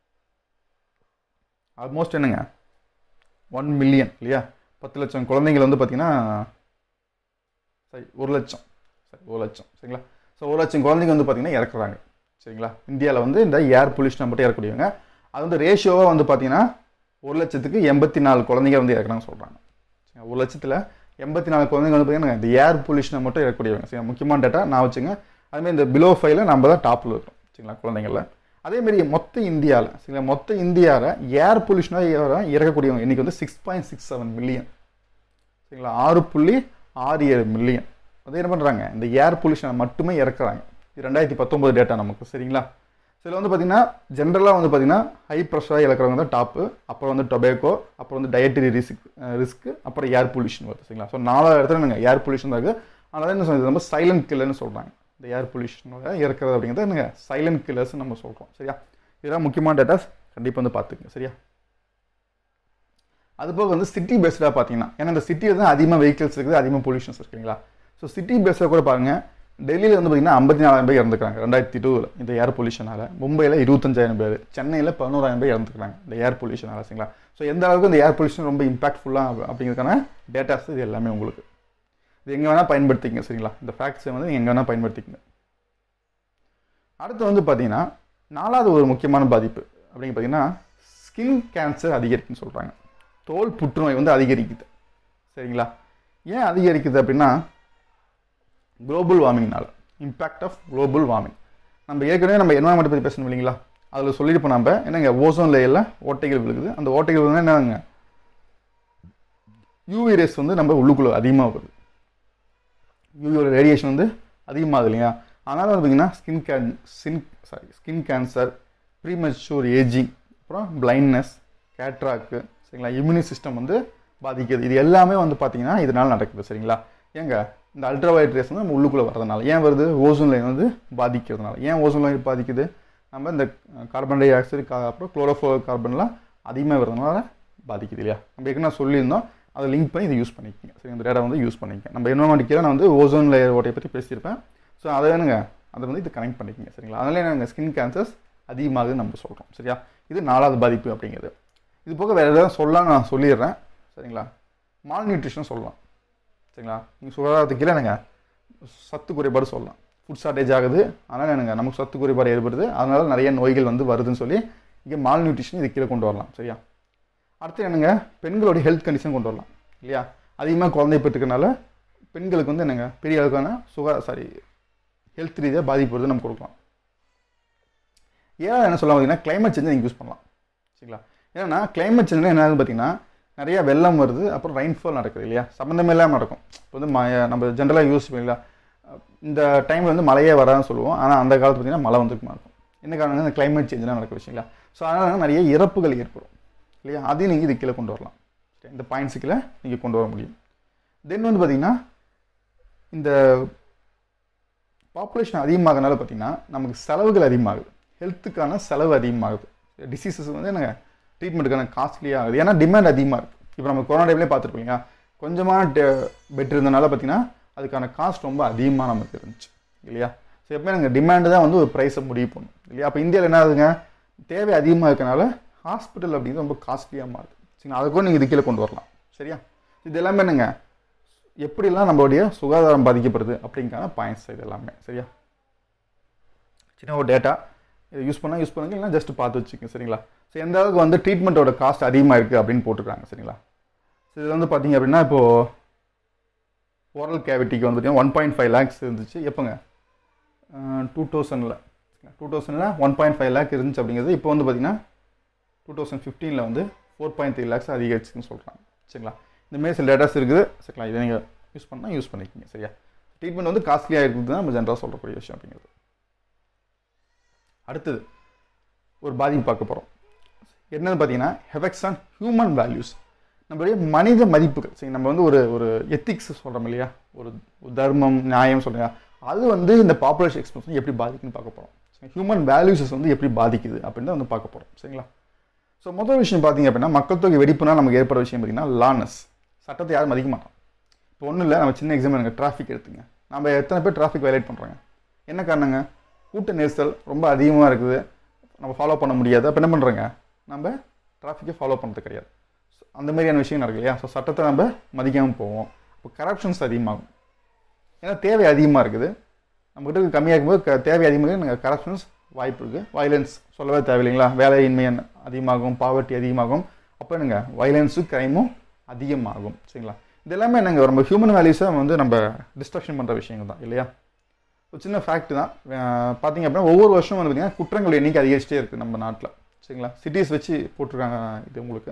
A: ஆல்மோஸ்ட் என்னங்க ஒன் மில்லியன் இல்லையா பத்து லட்சம் குழந்தைங்கள் வந்து பார்த்தீங்கன்னா சரி ஒரு லட்சம் சரி ஒரு லட்சம் சரிங்களா ஸோ ஒரு லட்சம் குழந்தைங்க வந்து பார்த்தீங்கன்னா இறக்குறாங்க சரிங்களா இந்தியாவில் வந்து இந்த ஏர் பொல்யூஷனை மட்டும் இறக்கக்கூடியவங்க அது வந்து ரேஷியோவாக வந்து பார்த்தீங்கன்னா ஒரு லட்சத்துக்கு எண்பத்தி நாலு குழந்தைங்க வந்து இறக்குறாங்க சொல்கிறாங்க சரிங்களா ஒரு லட்சத்தில் எண்பத்தி நாலு குழந்தைங்க வந்து பார்த்தீங்கன்னா இந்த ஏர் பொல்யூஷனை மட்டும் இறக்கக்கூடியவங்க சரி முக்கியமான டேட்டா நான் வச்சுங்க அதுமாதிரி இந்த பிலோ ஃபைவ்ல நம்ம தான் டாப்பில் இருக்கிறோம் சரிங்களா குழந்தைங்கள அதேமாரி மொத்த இந்தியாவில் சரிங்களா மொத்த இந்தியாவில் ஏர் பொல்யூஷனாக இறக்கக்கூடியவங்க இன்றைக்கி வந்து six point six seven million சரிங்களா ஆறு புள்ளி ஆறு ஏழு மில்லியன் அது என்ன பண்ணுறாங்க இந்த ஏர் பொல்யூஷனை மட்டுமே இறக்குறாங்க இது ரெண்டாயிரத்தி பத்தொம்பது டேட்டா நமக்கு சரிங்களா சில வந்து பார்த்தீங்கன்னா ஜென்ரலாக வந்து பார்த்தீங்கன்னா ஹை ப்ரெஷராக இழக்கிறவங்க தான் டாப்பு அப்புறம் வந்து டொபேக்கோ அப்புறம் வந்து டயட்டரி ரிஸ்க் ரிஸ்க்கு அப்புறம் ஏர் பொல்யூஷன் வருது சரிங்களா ஸோ நாலாவது இடத்துல நாங்கள் ஏர் பொல்யூஷன் தான் இருக்குது அதனால என்ன சொல்றது நம்ம சைலண்ட் கில்லர்னு சொல்கிறாங்க இந்த ஏர் பொல்யூஷனோட இறக்குறது அப்படிங்கிறத நாங்கள் சைலண்ட் கில்லர்ஸ் நம்ம சொல்கிறோம் சரியா இதெல்லாம் முக்கியமான டேட்டாஸ் கண்டிப்பாக வந்து பார்த்துக்குங்க சரியா அதுபோக வந்து சிட்டி பேஸ்டாக பார்த்தீங்கன்னா ஏன்னா இந்த சிட்டியில் தான் அதிகமாக வெஹிக்கிள்ஸ் இருக்குது அதிகமாக பொல்யூஷன்ஸ் இருக்குங்களா ஸோ சிட்டி பேஸில் கூட பாருங்கள் டெல்லியில் வந்து பார்த்தீங்கன்னா ஐம்பத்தி நாலாயிரம் பேர் இறந்துக்கிறாங்க ரெண்டாயிரத்தி டூவில் இந்த ஏர் பொல்யூஷனால் மும்பையில் இருபத்தஞ்சாயிரம் பேர் சென்னையில் பதினோராயிரம் பேர் இறந்துக்கிறாங்க இந்த ஏர் பொல்யூஷனால் சரிங்களா ஸோ எந்த அளவுக்கு இந்த ஏர் பொல்யூஷன் ரொம்ப இம்பாக்ட்ஃபுல்லாக அப்படிங்கிறதுக்கான டேட்டாஸ் இது எல்லாமே உங்களுக்கு இது எங்கே வேணால் பயன்படுத்திக்கங்க சரிங்களா இந்த ஃபேக்ட்ஸை வந்து நீங்கள் எங்கே வேணால் பயன்படுத்திக்கங்க அடுத்து வந்து பார்த்தீங்கன்னா நாலாவது ஒரு முக்கியமான பாதிப்பு அப்படின்னு பார்த்தீங்கன்னா ஸ்கின் கேன்சர் அதிகரிக்குன்னு சொல்கிறாங்க தோல் புற்றுநோய் வந்து அதிகரிக்குது சரிங்களா ஏன் அதிகரிக்குது அப்படின்னா குளோபல் வார்மிங்னால இம்பேக்ட் ஆஃப் குளோபல் வார்மிங் நம்ம ஏற்கனவே நம்ம என்வாயன்மெண்ட் பற்றி பேசணும் இல்லைங்களா அதில் சொல்லியிருப்போம் நம்ம என்னங்க ஓசோன் லேயரில் ஓட்டைகள் விழுகுது அந்த ஓட்டைகள் வந்து என்னங்க யூவி ரேஸ் வந்து நம்ம உள்ளுக்குள்ளே அதிகமாக வருது யூவியோட ரேடியேஷன் வந்து அதிகமாகுது இல்லையா அதனால் வந்து பார்த்திங்கன்னா skin can skin sorry skin cancer premature ageing அப்புறம் பிளைண்ட்னஸ் கேட்ராக்கு சரிங்களா இம்யூனி சிஸ்டம் வந்து பாதிக்குது இது எல்லாமே வந்து பார்த்திங்கன்னா இதனால் நடக்குது சரிங்களா ஏங்க இந்த அல்ட்ரா வயலட் ரேஸ் வந்து நம்ம உள்ளுக்குள்ளே வரதுனால ஏன் வருது ஓசோன் லைன் வந்து பாதிக்கிறதுனால ஏன் ஓசோன் லைன் பாதிக்குது நம்ம இந்த கார்பன் டை ஆக்சைடு கா அப்புறம் குளோரோஃபோ கார்பன்லாம் அதிகமாக வரதுனால பாதிக்குது இல்லையா நம்ம ஏற்கனவே சொல்லியிருந்தோம் அதை லிங்க் பண்ணி இதை யூஸ் பண்ணிக்கோங்க சரி இந்த டேட்டா வந்து யூஸ் பண்ணிக்கங்க நம்ம என்வரன்மெண்ட் கீழே நான் வந்து ஓசோன் லேயர் ஓட்டையை பற்றி பேசியிருப்பேன் ஸோ அதை வேணுங்க அதை வந்து இது கனெக்ட் பண்ணிக்கங்க சரிங்களா அதனால நாங்கள் ஸ்கின் கேன்சர்ஸ் அதிகமாகுதுன்னு நம்ம சொல்கிறோம் சரியா இது நாலாவது பாதிப்பு அப்படிங்கிறது இது போக வேறு எதாவது சொல்லலாம் நான் சொல்லிடுறேன் சரிங்களா மால் நியூட்ரிஷன் சொல்லலாம் சரிங்களா நீங்கள் சுகாதாரத்துக்கு கீழே எனக்கு சத்து குறைபாடு சொல்லலாம் ஃபுட் ஷார்ட்டேஜ் ஆகுது அதனால் எனக்கு நமக்கு சத்து குறைபாடு ஏற்படுது அதனால் நிறைய நோய்கள் வந்து வருதுன்னு சொல்லி இங்கே மால் நியூட்ரிஷன் இது கீழே கொண்டு வரலாம் சரியா அடுத்து என்னங்க பெண்களோட ஹெல்த் கண்டிஷன் கொண்டு வரலாம் இல்லையா அதிகமாக குழந்தை பெற்றுக்கனால பெண்களுக்கு வந்து என்னங்க பெரிய அளவுக்கான சுகா சாரி ஹெல்த் ரீதியாக பாதிப்பு வருது நம்ம கொடுக்கலாம் ஏன் என்ன சொல்லலாம் பார்த்தீங்கன்னா கிளைமேட் சேஞ்சை நீங்கள் யூஸ் பண்ணலாம் சரிங்களா ஏன்னா கிளைமேட் சேஞ்சில் என்ன ஆகுது பார்த்தீங்கன்னா நிறைய வெள்ளம் வருது அப்புறம் ரெயின்ஃபால் நடக்குது இல்லையா சம்மந்தமே இல்லாமல் நடக்கும் இப்போ வந்து ம நம்ம ஜென்ரலாக யூஸ் பண்ணிங்களா இந்த டைமில் வந்து மழையே வராதுன்னு சொல்லுவோம் ஆனால் அந்த காலத்து பார்த்தீங்கன்னா மழை வந்துருக்குமா இருக்கும் என்ன காரணம் இந்த கிளைமேட் சேஞ்செலாம் நடக்கிற விஷயங்களா ஸோ அதனால் நிறைய இறப்புகள் ஏற்படும் இல்லையா அதையும் நீங்கள் இது கீழே கொண்டு வரலாம் சரி இந்த பாயிண்ட்ஸு கீழே நீங்கள் கொண்டு வர முடியும் தென் வந்து பார்த்திங்கன்னா இந்த பாப்புலேஷன் அதிகமாகனால பார்த்திங்கன்னா நமக்கு செலவுகள் அதிகமாகுது ஹெல்த்துக்கான செலவு அதிகமாகுது டிசீசஸ் வந்து எனக்கு ட்ரீட்மெண்ட்டுக்கான காஸ்ட்லியாக ஆகுது ஏன்னா டிமாண்ட் அதிகமாக இருக்குது இப்போ நம்ம கொரோனா டைம்லேயே பார்த்துருப்பீங்க கொஞ்சமான பெட் இருந்தனால பார்த்தீங்கன்னா அதுக்கான காஸ்ட் ரொம்ப அதிகமாக நமக்கு இருந்துச்சு இல்லையா ஸோ எப்பவுமே நாங்கள் டிமாண்டு தான் வந்து ஒரு ப்ரைஸை முடிவு பண்ணும் இல்லையா அப்போ இந்தியாவில் என்ன ஆகுதுங்க தேவை அதிகமாக இருக்கனால ஹாஸ்பிட்டல் அப்படிங்கிறது ரொம்ப காஸ்ட்லியாக மாறுது சரிங்களா அதை கூட நீங்கள் இது கீழே கொண்டு வரலாம் சரியா இது எல்லாமே என்னங்க எப்படிலாம் நம்மளுடைய சுகாதாரம் பாதிக்கப்படுது அப்படிங்கான பாயிண்ட்ஸ் இது எல்லாமே சரியா சின்ன ஒரு டேட்டா இதை யூஸ் பண்ணால் யூஸ் பண்ணுங்க இல்லைனா ஜஸ்ட் பார்த்து வச்சுக்கோங்க சரிங்களா ஸோ எந்த அளவுக்கு வந்து ட்ரீட்மெண்ட்டோட காஸ்ட் அதிகமாக இருக்குது அப்படின்னு போட்டுருக்காங்க சரிங்களா ஸோ இது வந்து பார்த்தீங்க அப்படின்னா இப்போது ஓரல் கேவிட்டிக்கு வந்து பார்த்தீங்கன்னா ஒன் பாயிண்ட் ஃபைவ் லேக்ஸ் இருந்துச்சு எப்போங்க டூ தௌசண்டில் டூ தௌசண்டில் ஒன் பாயிண்ட் ஃபைவ் லேக் இருந்துச்சு அப்படிங்கிறது இப்போ வந்து பார்த்தீங்கன்னா டூ தௌசண்ட் ஃபிஃப்டீனில் வந்து ஃபோர் பாயிண்ட் த்ரீ லேக்ஸ் அதிகரிச்சுன்னு சொல்கிறாங்க சரிங்களா இந்த மாரி சில டேட்டாஸ் இருக்குது சரிங்களா இதை நீங்கள் யூஸ் பண்ணால் யூஸ் பண்ணிக்கிங்க சரியா ட்ரீட்மெண்ட் வந்து காஸ்ட்லியாக இருக்குது தான் நம்ம ஜென்ரலாக சொல்லக்கூடிய விஷயம் அப்படிங்கிறது அடுத்தது ஒரு பாதிப்பு பார்க்க போகிறோம் என்னன்னு பார்த்தீங்கன்னா ஹெஃபெக்ட்ஸ் ஆன் ஹியூமன் வேல்யூஸ் நம்மளுடைய மனித மதிப்புகள் சரி நம்ம வந்து ஒரு ஒரு எத்திக்ஸ் சொல்கிறோம் இல்லையா ஒரு ஒரு தர்மம் நியாயம் சொல்கிறீங்க அது வந்து இந்த பாப்புலேஷன் எக்ஸ்பென்ஸ் எப்படி பாதிக்குன்னு பார்க்க போகிறோம் ஹியூமன் வேல்யூஸஸ் வந்து எப்படி பாதிக்குது அப்படின்னு வந்து பார்க்க போகிறோம் சரிங்களா ஸோ முதல் விஷயம் பார்த்தீங்க அப்படின்னா மக்கள் தொகை வெடிப்புனா நமக்கு ஏற்படுற விஷயம் பார்த்தீங்கன்னா லானஸ் சட்டத்தை யாரும் மதிக்க மாட்டோம் இப்போ ஒன்றும் இல்லை நம்ம சின்ன எக்ஸாம்பிள் எனக்கு டிராஃபிக் எடுத்துங்க நம்ம எத்தனை பேர் டிராஃபிக் வயலேட் பண்ணுறாங்க என்ன காரணங்க கூட்ட நெரிசல் ரொம்ப அதிகமாக இருக்குது நம்ம ஃபாலோ பண்ண முடியாது அப்போ என்ன பண்ணுறோங்க நம்ம டிராஃபிக்கை ஃபாலோ பண்ணுறது கிடையாது So, அந்த மாதிரியான விஷயம் நடக்கு இல்லையா ஸோ சட்டத்தை நம்ம மதிக்காமல் போவோம் இப்போ கரப்ஷன்ஸ் அதிகமாகும் ஏன்னா தேவை அதிகமாக இருக்குது நம்மகிட்ட இருக்க கம்மியாக இருக்கும்போது க- தேவை அதிகமாக நாங்கள் கரப்ஷன்ஸ் வாய்ப்பு இருக்குது வயலன்ஸ் சொல்லவே தேவையில்லைங்களா வேலையின்மை அதிகமாகும் பாவர்ட்டி அதிகமாகும் அப்போ என்னங்க வயலன்ஸு க்ரைமும் அதிகமாகும் சரிங்களா இது எல்லாமே என்னங்க நம்ம ஹியூமன் வேல்யூஸை வந்து நம்ம டிஸ்ட்ரக்ஷன் பண்ணுற விஷயங்கள் தான் இல்லையா ஒரு சின்ன ஃபேக்ட் தான் அஹ் பார்த்தீங்க அப்படின்னா ஒவ்வொரு வருஷமும் வந்து பார்த்தீங்கன்னா குற்றங்கள் எண்ணிக்கை அதிகரிச்சிட்டே இருக்குது நம்ம நாட்டில் சரிங்களா சிட்டிஸ் வச்சு போட்டிருக்காங்க இது உங்களுக்கு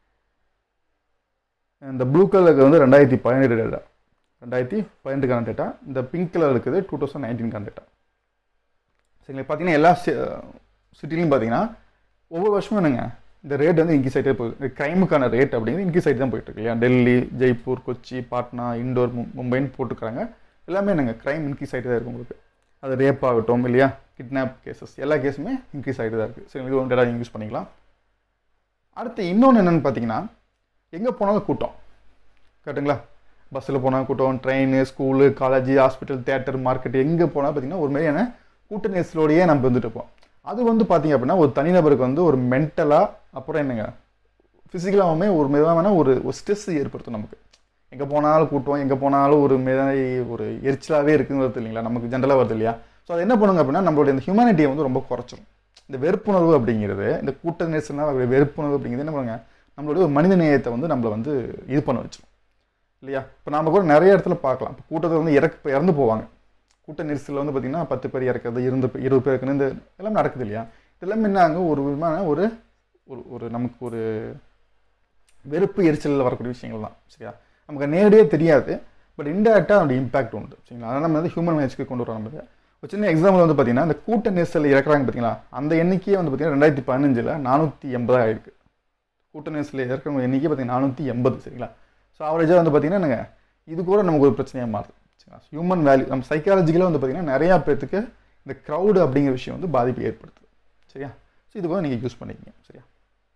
A: இந்த ப்ளூ கலருக்கு வந்து ரெண்டாயிரத்தி பதினெட்டு டேட்டா ரெண்டாயிரத்தி பதினெட்டுக்கான டேட்டா இந்த பிங்க் கலர் இருக்குது டூ தௌசண்ட் நைன்டீன்கான டேட்டா சரிங்களா பார்த்தீங்கன்னா எல்லா சிட்டிலையும் பார்த்தீங்கன்னா ஒவ்வொரு வருஷமும் என்னங்க இந்த ரேட் வந்து இன்க்ரீஸ் ஆகிட்டே போகுது க்ரைமுக்கான ரேட் அப்படிங்கிறது இன்க்ரீஸ் ஆகிட்டு தான் போயிட்டு இருக்கு இல்லையா டெல்லி ஜெய்ப்பூர் கொச்சி பாட்னா இண்டோர் மு- மும்பைன்னு போட்டுக்கிறாங்க எல்லாமே என்னங்க க்ரைம் இன்க்ரீஸ் ஆகிட்டு தான் இருக்கு உங்களுக்கு அது ரேப் ஆகட்டும் இல்லையா கிட்னாப் கேசஸ் எல்லா கேஸுமே இன்க்ரீஸ் ஆகிட்டு தான் இருக்குது சரி இது ஒன்று டேட்டா யூஸ் பண்ணிக்கலாம் அடுத்து இன்னொன்று என்னென்னு பார்த்தீங்கன்னா எங்கே போனாலும் கூட்டம் கரெக்டுங்களா பஸ்ஸில் போனால் கூட்டம் train school college hospital theatre market எங்கே போனால் பார்த்தீங்கன்னா ஒரு மாதிரியான கூட்ட நெரிசலோடையே நம்ம வந்துட்டு இருப்போம் அது வந்து பார்த்தீங்க அப்படின்னா ஒரு தனிநபருக்கு வந்து ஒரு மென்டலாக அப்புறம் என்னங்க ஃபிசிக்கலாகவுமே ஒரு விதமான ஒரு ஒரு ஸ்ட்ரெஸ் ஏற்படுத்தும் நமக்கு எங்கே போனாலும் கூட்டம் எங்கே போனாலும் ஒரு மாதிரி ஒரு எரிச்சலாகவே இருக்குன்னு வருது இல்லைங்களா நமக்கு ஜென்ரலாக வருது இல்லையா ஸோ அது என்ன பண்ணுங்க அப்படின்னா நம்மளுடைய இந்த ஹியூமனிட்டியை வந்து ரொம்ப குறைச்சிரும் இந்த வெறுப்புணர்வு அப்படிங்கிறது இந்த கூட்ட நெரிசல்னா அவருடைய வெறுப்புணர்வு அப்படிங்கிறது என்ன பண்ணுங்க நம்மளுடைய ஒரு மனித நேயத்தை வந்து நம்மளை வந்து இது பண்ண வச்சிரும் இல்லையா இப்போ நாம கூட நிறைய இடத்துல பார்க்கலாம் இப்போ கூட்டத்தில் வந்து இறக்கு இறந்து போவாங்க கூட்ட நெரிசலில் வந்து பார்த்திங்கன்னா பத்து பேர் இறக்குறது இருந்து இருபது பேர் இருக்குன்னு இந்த எல்லாம் நடக்குது இல்லையா இதெல்லாம் என்னங்க ஒரு விதமான ஒரு ஒரு ஒரு நமக்கு ஒரு வெறுப்பு எரிச்சலில் வரக்கூடிய விஷயங்கள் தான் சரியா நமக்கு நேரடியாக தெரியாது பட் இன்டெரக்டாக அதோட இம்பாக்ட் உண்டு சரிங்களா அதனால் நம்ம வந்து ஹியூமன் மேட்ச்க்கு கொண்டு வரோம் நம்ம ஒரு சின்ன எக்ஸாம்பிள் வந்து பார்த்தீங்கன்னா இந்த கூட்ட நெரிசல் இறக்குறாங்க பார்த்தீங்களா அந்த எண்ணிக்கையே வந்து பார்த்தீங்கன்னா ரெண்டாயிரத்தி பதினஞ்சில் நானூற்றி எண்பதாக இருக்கு கூட்ட நெரிசலில் இறக்குறவங்க எண்ணிக்கை பார்த்தீங்கன்னா நானூற்றி எண்பது சரிங்களா ஸோ ஆவரேஜாக வந்து பார்த்தீங்கன்னா என்னங்க இது கூட நமக்கு ஒரு பிரச்சனையாக மாறுது சரிங்களா ஹியூமன் வேல்யூ நம்ம சைக்காலஜிக்கலாக வந்து பார்த்தீங்கன்னா நிறையா பேர்த்துக்கு இந்த க்ரௌடு அப்படிங்கிற விஷயம் வந்து பாதிப்பு ஏற்படுத்துது சரியா ஸோ இது கூட நீங்கள் யூஸ் பண்ணிக்கங்க சரியா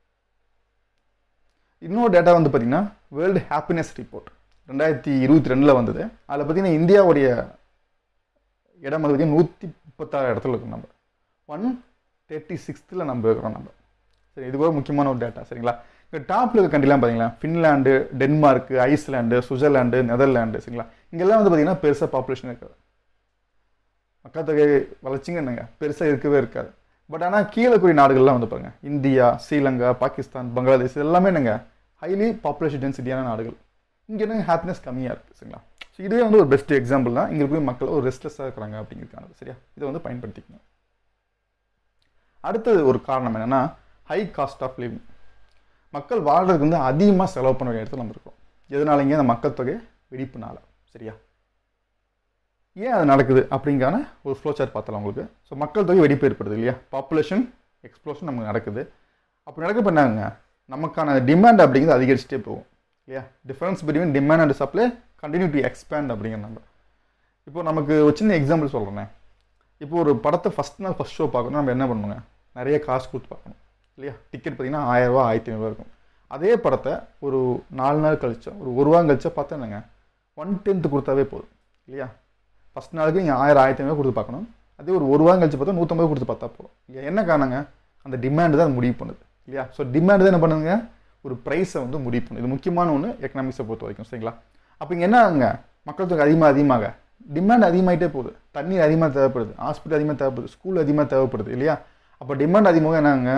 A: இன்னொரு டேட்டா வந்து பார்த்தீங்கன்னா வேர்ல்டு ஹாப்பினஸ் ரிப்போர்ட் ரெண்டாயிரத்தி இருபத்தி ரெண்டில் வந்தது அதில் பார்த்தீங்கன்னா இந்தியாவுடைய இடம் வந்து பார்த்தீங்கன்னா நூற்றி முப்பத்தாறு இடத்துல இருக்கும் நம்ம ஒன் தேர்ட்டி சிக்ஸ்த்தில் நம்ம இருக்கிறோம் நம்ம சரி இது கூட முக்கியமான ஒரு டேட்டா சரிங்களா இங்கே டாப்பில் இருக்க கண்ட்ரிலாம் பார்த்தீங்களா Finland Denmark Iceland Switzerland Netherland சரிங்களா இங்கெல்லாம் வந்து பார்த்தீங்கன்னா பெருசாக பாப்புலேஷன் இருக்காது மக்கள் தொகை வளர்ச்சிங்க என்னங்க பெருசாக இருக்கவே இருக்காது பட் ஆனால் கீழே கூடிய நாடுகள்லாம் வந்து பாருங்க இந்தியா ஸ்ரீலங்கா பாகிஸ்தான் பங்களாதேஷ் இது எல்லாமே என்னங்க ஹைலி பாப்புலேஷன் டென்சிட்டியான நாடுகள் இங்கே என்னங்க ஹாப்பினஸ் கம்மியாக இருக்குது சரிங்களா ஸோ இதுவே வந்து ஒரு பெஸ்ட் எக்ஸாம்பிள் தான் இங்கே இருக்கிற மக்கள் ஒரு ரெஸ்ட்லெஸ்ஸாக இருக்கிறாங்க அப்படிங்கிறதுக்கானது சரியா இதை வந்து பயன்படுத்திக்கணும் அடுத்தது ஒரு காரணம் என்னன்னா ஹை காஸ்ட் ஆஃப் லிவிங் மக்கள் வாழ்றதுக்கு வந்து அதிகமாக செலவு பண்ண வேண்டிய இடத்துல நம்ம இருக்கோம் எதனாலங்க அந்த மக்கள் தொகை வெடிப்புனால சரியா ஏன் அது நடக்குது அப்படிங்கான ஒரு ஃப்ளோ சார்ட் பார்த்தலாம் உங்களுக்கு ஸோ மக்கள் தொகை வெடிப்பு ஏற்படுது இல்லையா பாப்புலேஷன் எக்ஸ்ப்ளோஷன் நமக்கு நடக்குது அப்போ நடக்க பண்ணாங்க நமக்கான டிமாண்ட் அப்படிங்கிறது அதிகரிச்சுட்டே போகும் இல்லையா difference between demand and supply continue to expand அப்படிங்கிற நம்ம இப்போ நமக்கு ஒரு சின்ன எக்ஸாம்பிள் சொல்கிறேனே இப்போ ஒரு படத்தை ஃபஸ்ட் நாள் ஃபஸ்ட் ஷோ பார்க்கணும் நம்ம என்ன பண்ணுவோங்க நிறைய காசு கொடுத்து பார்க்கணும் இல்லையா டிக்கெட் பார்த்தீங்கன்னா ஆயிரரூவா ஆயிரத்தி ஐநூறுவா இருக்கும் அதே படத்தை ஒரு நாலு நாள் கழிச்சா ஒரு ஒரு வாரம் கழிச்சா பார்த்தா என்னங்க ஒன் டென்த்து கொடுத்தாவே போதும் இல்லையா ஃபஸ்ட் நாளுக்கு நீங்கள் ஆயிரம் ஆயிரத்தி ஐநூறு கொடுத்து பார்க்கணும் அதே ஒரு ஒரு வாரம் கழிச்சு பார்த்தா நூற்றம்பது கொடுத்து பார்த்தா போதும் இல்லையா என்ன காரணங்க அந்த டிமாண்டு தான் அது முடிவு பண்ணுது இல்லையா ஸோ டிமாண்டு தான் என்ன பண்ணுங்க ஒரு ப்ரைஸை வந்து முடிவு பண்ணுது இது முக்கியமான ஒன்று எக்கனாமிக்ஸை பொறுத்த வரைக்கும் சரிங்களா அப்போ இங்கே என்ன ஆகுங்க மக்கள் தொகை அதிகமாக அதிகமாக டிமாண்ட் அதிகமாகிட்டே போகுது தண்ணீர் அதிகமாக தேவைப்படுது ஹாஸ்பிட்டல் அதிகமாக தேவைப்படுது ஸ்கூல் அதிகமாக தேவைப்படுது இல்லையா அப்போ டிமாண்ட் அதிகமாக என்னங்க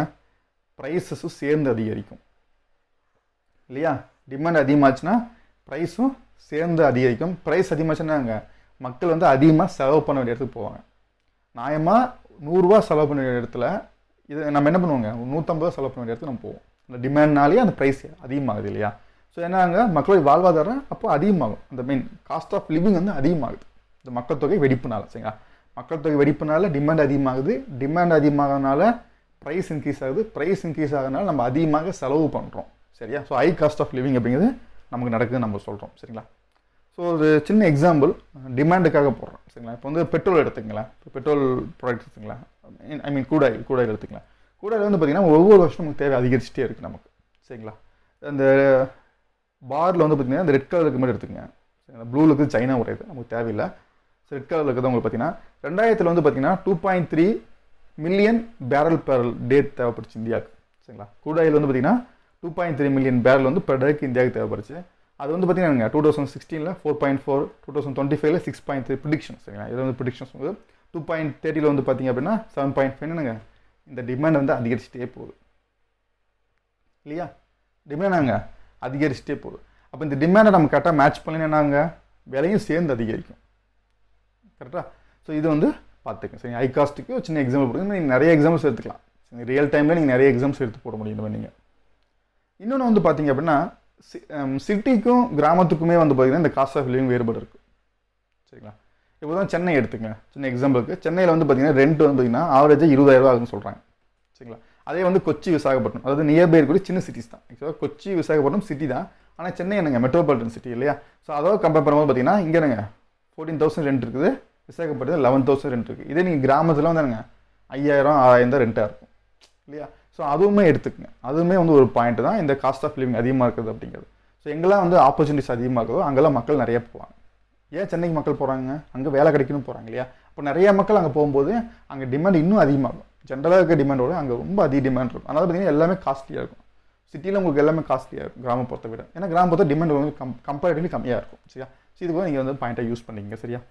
A: ப்ரைஸஸும் சேர்ந்து அதிகரிக்கும் இல்லையா டிமாண்ட் அதிகமாச்சுன்னா ப்ரைஸும் சேர்ந்து அதிகரிக்கும் ப்ரைஸ் அதிகமாச்சுன்னாங்க மக்கள் வந்து அதிகமாக செலவு பண்ண வேண்டிய இடத்துக்கு போவாங்க நியாயமாக நூறுரூவா செலவு பண்ண வேண்டிய இடத்துல இது நம்ம என்ன பண்ணுவோங்க நூற்றம்பது ரூபா செலவு பண்ண வேண்டிய இடத்துக்கு நம்ம போவோம் இந்த டிமாண்ட்னாலே அந்த ப்ரைஸ் அதிகமாகுது இல்லையா ஸோ என்னங்க மக்களுடைய வாழ்வாதாரம் அப்போ அதிகமாகும் அந்த மீன் காஸ்ட் ஆஃப் லிவிங் வந்து அதிகமாகுது இந்த மக்கள் தொகை வெடிப்புனால சரிங்களா மக்கள் தொகை வெடிப்புனால டிமாண்ட் அதிகமாகுது டிமாண்ட் அதிகமாகறதுனால ப்ரைஸ் இன்க்ரீஸ் ஆகுது ப்ரைஸ் இன்க்ரீஸ் ஆகிறதுனால நம்ம அதிகமாக செலவு பண்ணுறோம் சரியா so high cost of living அப்படிங்கிறது நமக்கு நடக்குதுன்னு நம்ம சொல்கிறோம் சரிங்களா ஸோ ஒரு சின்ன எக்ஸாம்பிள் டிமாண்டுக்காக போடுறோம் சரிங்களா இப்போ வந்து பெட்ரோல் எடுத்துங்களேன் இப்போ பெட்ரோல் ப்ராடக்ட் எடுத்துங்களேன் ஐ மீன் கூட ஆயில் கூட ஆயில் எடுத்துக்கலாம் கூட ஆயில் வந்து பார்த்திங்கன்னா ஒவ்வொரு வருஷம் நமக்கு தேவை அதிகரிச்சுட்டே இருக்குது நமக்கு சரிங்களா அந்த பாரில் வந்து பார்த்திங்கன்னா இந்த ரெட் கலருக்கு மாதிரி எடுத்துக்கங்க சரிங்களா ப்ளூவில் இருக்குது சைனா உடையது நமக்கு தேவையில்லை ஸோ ரெட் கலரில் இருக்கிறது உங்களுக்கு பார்த்தீங்கன்னா ரெண்டாயிரத்தில் வந்து பார்த்தீங்கன்னா two point three million barrel per day தேவைப்படுச்சு இந்தியாவுக்கு சரிங்களா கூட ஆயில் வந்து பார்த்தீங்கன்னா two point three million barrel வந்து பெர் டேக்கு இந்தியாவுக்கு தேவைப்படுச்சு அது வந்து பார்த்தீங்கன்னா டூ தௌசண்ட் சிக்ஸ்டீனில் four point four two thousand twenty ஃபைவ்ல சிக்ஸ் பாயிண்ட் த்ரீ ப்ரிடிக்ஷன் சரிங்களா இது வந்து ப்ரிடிக்ஷன்ஸ் வந்து டூ பாயிண்ட் தேர்ட்டியில் வந்து பார்த்தீங்க அப்படின்னா செவன் பாயிண்ட் ஃபைவ் என்னங்க இந்த டிமாண்ட் வந்து அதிகரிச்சுட்டே போகுது இல்லையா டிமாண்டாங்க அதிகரிச்சுட்டே போகுது அப்போ இந்த டிமாண்டை நம்ம கரெக்டாக மேட்ச் பண்ணினாங்க விலையும் சேர்ந்து அதிகரிக்கும் கரெக்டாக ஸோ இது வந்து பார்த்துக்கங்க சரி ஹை காஸ்ட்டுக்கு ஒரு சின்ன எக்ஸாம்பிள் கொடுங்க நீங்கள் நிறைய எக்ஸாம்பிள்ஸ் எடுத்துக்கலாம் சரி ரியல் டைமில் நீங்கள் நிறைய எக்ஸாம்ஸ் எடுத்து போட முடியும் இந்த மாதிரி நீங்கள் இன்னொன்று வந்து பார்த்தீங்க அப்படின்னா சிட்டிக்கும் கிராமத்துக்குமே வந்து பார்த்தீங்கன்னா இந்த காஸ்ட் ஆஃப் லிவிங் வேறுபாடு இருக்குது சரிங்களா இப்போ தான் சென்னை எடுத்துங்க சின்ன எக்ஸாம்பிளுக்கு சென்னையில் வந்து பார்த்தீங்கன்னா ரெண்ட் வந்து பார்த்தீங்கன்னா ஆவரேஜாக இருபதாயிரரூவா ஆகுதுன்னு சொல்கிறாங்க சரிங்களா அதே வந்து கொச்சி விசாகப்பட்டினம் அதாவது நியர்பை இருக்கக்கூடிய சின்ன சிட்டிஸ் தான் ஆக்சுவலாக கொச்சி விசாகப்பட்டினம் சிட்டி தான் ஆனால் சென்னை என்னங்க மெட்ரோபாலிட்டன் சிட்டி இல்லையா ஸோ அதோட கம்பேர் பண்ணும்போது பார்த்தீங்கன்னா இங்கே என்னங்க ஃபோர்டீன் தௌசண்ட் ரெண்ட் இருக்குது விசாகப்பட்டினம் லெவன் தௌசண்ட் ரெண்ட் இருக்குது இதே நீங்கள் கிராமத்தில் வந்து என்னங்க ஐயாயிரம் ஆறாயிரம் தான் ரெண்ட்டாக இருக்கும் இல்லையா ஸோ அதுவுமே எடுத்துக்கங்க அதுவுமே வந்து ஒரு பாயிண்ட் தான் இந்த காஸ்ட் ஆஃப் லிவிங் அதிகமாக இருக்குது அப்படிங்கிறது ஸோ எங்கெல்லாம் வந்து ஆப்பர்ச்சுனிட்டிஸ் அதிகமாக இருக்குதோ அங்கெல்லாம் மக்கள் நிறைய போவாங்க ஏன் சென்னைக்கு மக்கள் போகிறாங்க அங்கே வேலை கிடைக்கணும் போகிறாங்க இல்லையா அப்போ நிறைய மக்கள் அங்கே போகும்போது அங்கே டிமாண்ட் இன்னும் அதிகமாகும் ஜென்ரலாக இருக்க டிமாண்டோட அங்கே ரொம்ப அதிக டிமாண்ட் இருக்கும் அதனால் பார்த்தீங்கன்னா எல்லாமே காஸ்ட்லியாக இருக்கும் சிட்டியில் உங்களுக்கு எல்லாமே காஸ்ட்லியாக இருக்கும் கிராமப்புறத்தை விட ஏன்னா கிராமப்புறத்தை டிமாண்ட் வந்து கம் கம்பேரிட்டிவ்லி கம்மியாக இருக்கும் சரியா ஸோ இது கூட நீங்கள் வந்து பாயிண்ட்டாக யூஸ் பண்ணிக்கங்க சரியா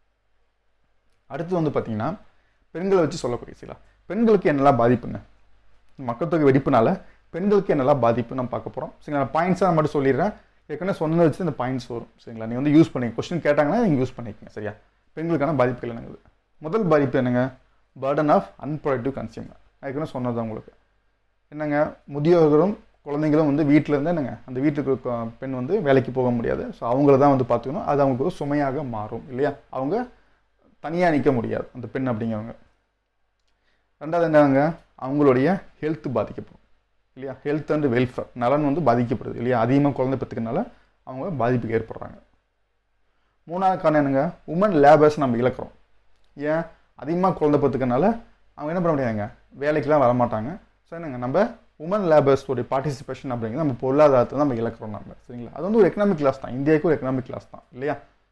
A: அடுத்து வந்து பார்த்தீங்கன்னா பெண்களை வச்சு சொல்லக்கூடிய சரிங்களா பெண்களுக்கு என்னெல்லாம் பாதிப்புங்க மக்கள் தொகை வெடிப்புனால பெண்களுக்கு என்னெல்லாம் பாதிப்பு நம்ம பார்க்க போகிறோம் சரிங்களா நான் பாயிண்ட்ஸாக மட்டும் சொல்லிடுறேன் ஏற்கனவே சொன்னதை வச்சு இந்த பாயிண்ட்ஸ் வரும் சரிங்களா நீங்கள் வந்து யூஸ் பண்ணி கொஸ்டின் கேட்டாங்கன்னா நீங்கள் யூஸ் பண்ணிக்கங்க சரியா பெண்களுக்கான பாதிப்புகள் என்னங்குது முதல் பாதிப்பு என்னங்க பேர்டன் ஆஃப் அன்ப்ரொடக்டிவ் கன்சியூமர் ஏற்கனவே சொன்னது உங்களுக்கு என்னங்க முதியோர்களும் குழந்தைங்களும் வந்து வீட்டில் இருந்து என்னங்க அந்த வீட்டுக்கு இருக்க பெண் வந்து வேலைக்கு போக முடியாது ஸோ அவங்கள தான் வந்து பார்த்துக்கணும் அது அவங்களுக்கு ஒரு சுமையாக மாறும் இல்லையா அவங்க தனியாக நிற்க முடியாது அந்த பெண் அப்படிங்கிறவங்க ரெண்டாவது என்னங்க அவங்களுடைய ஹெல்த் பாதிக்கப்படும் இல்லையா ஹெல்த் அண்ட் வெல்ஃபேர் நலன் வந்து பாதிக்கப்படுது இல்லையா அதிகமாக குழந்தை பெற்றுக்கனால அவங்க பாதிப்புக்கு ஏற்படுறாங்க மூணாவது காரணம் என்னங்க உமன் லேபர்ஸ் நம்ம இழக்கிறோம் ஏன் அதிகமாக குழந்தை பெற்றுக்கனால அவங்க என்ன பண்ண முடியாதுங்க வேலைக்கெலாம் வரமாட்டாங்க ஸோ என்னங்க நம்ம உமன் லேபர்ஸோடைய பார்ட்டிசிபேஷன் அப்படிங்கிறது நம்ம பொருளாதாரத்தை நம்ம இழக்கிறோம் நம்ம சரிங்களா அது வந்து ஒரு எக்கனாமிக் கிளாஸ் தான் இந்தியாவுக்கு ஒரு எக்கனாமிக் கிளாஸ் தான் இல்லையா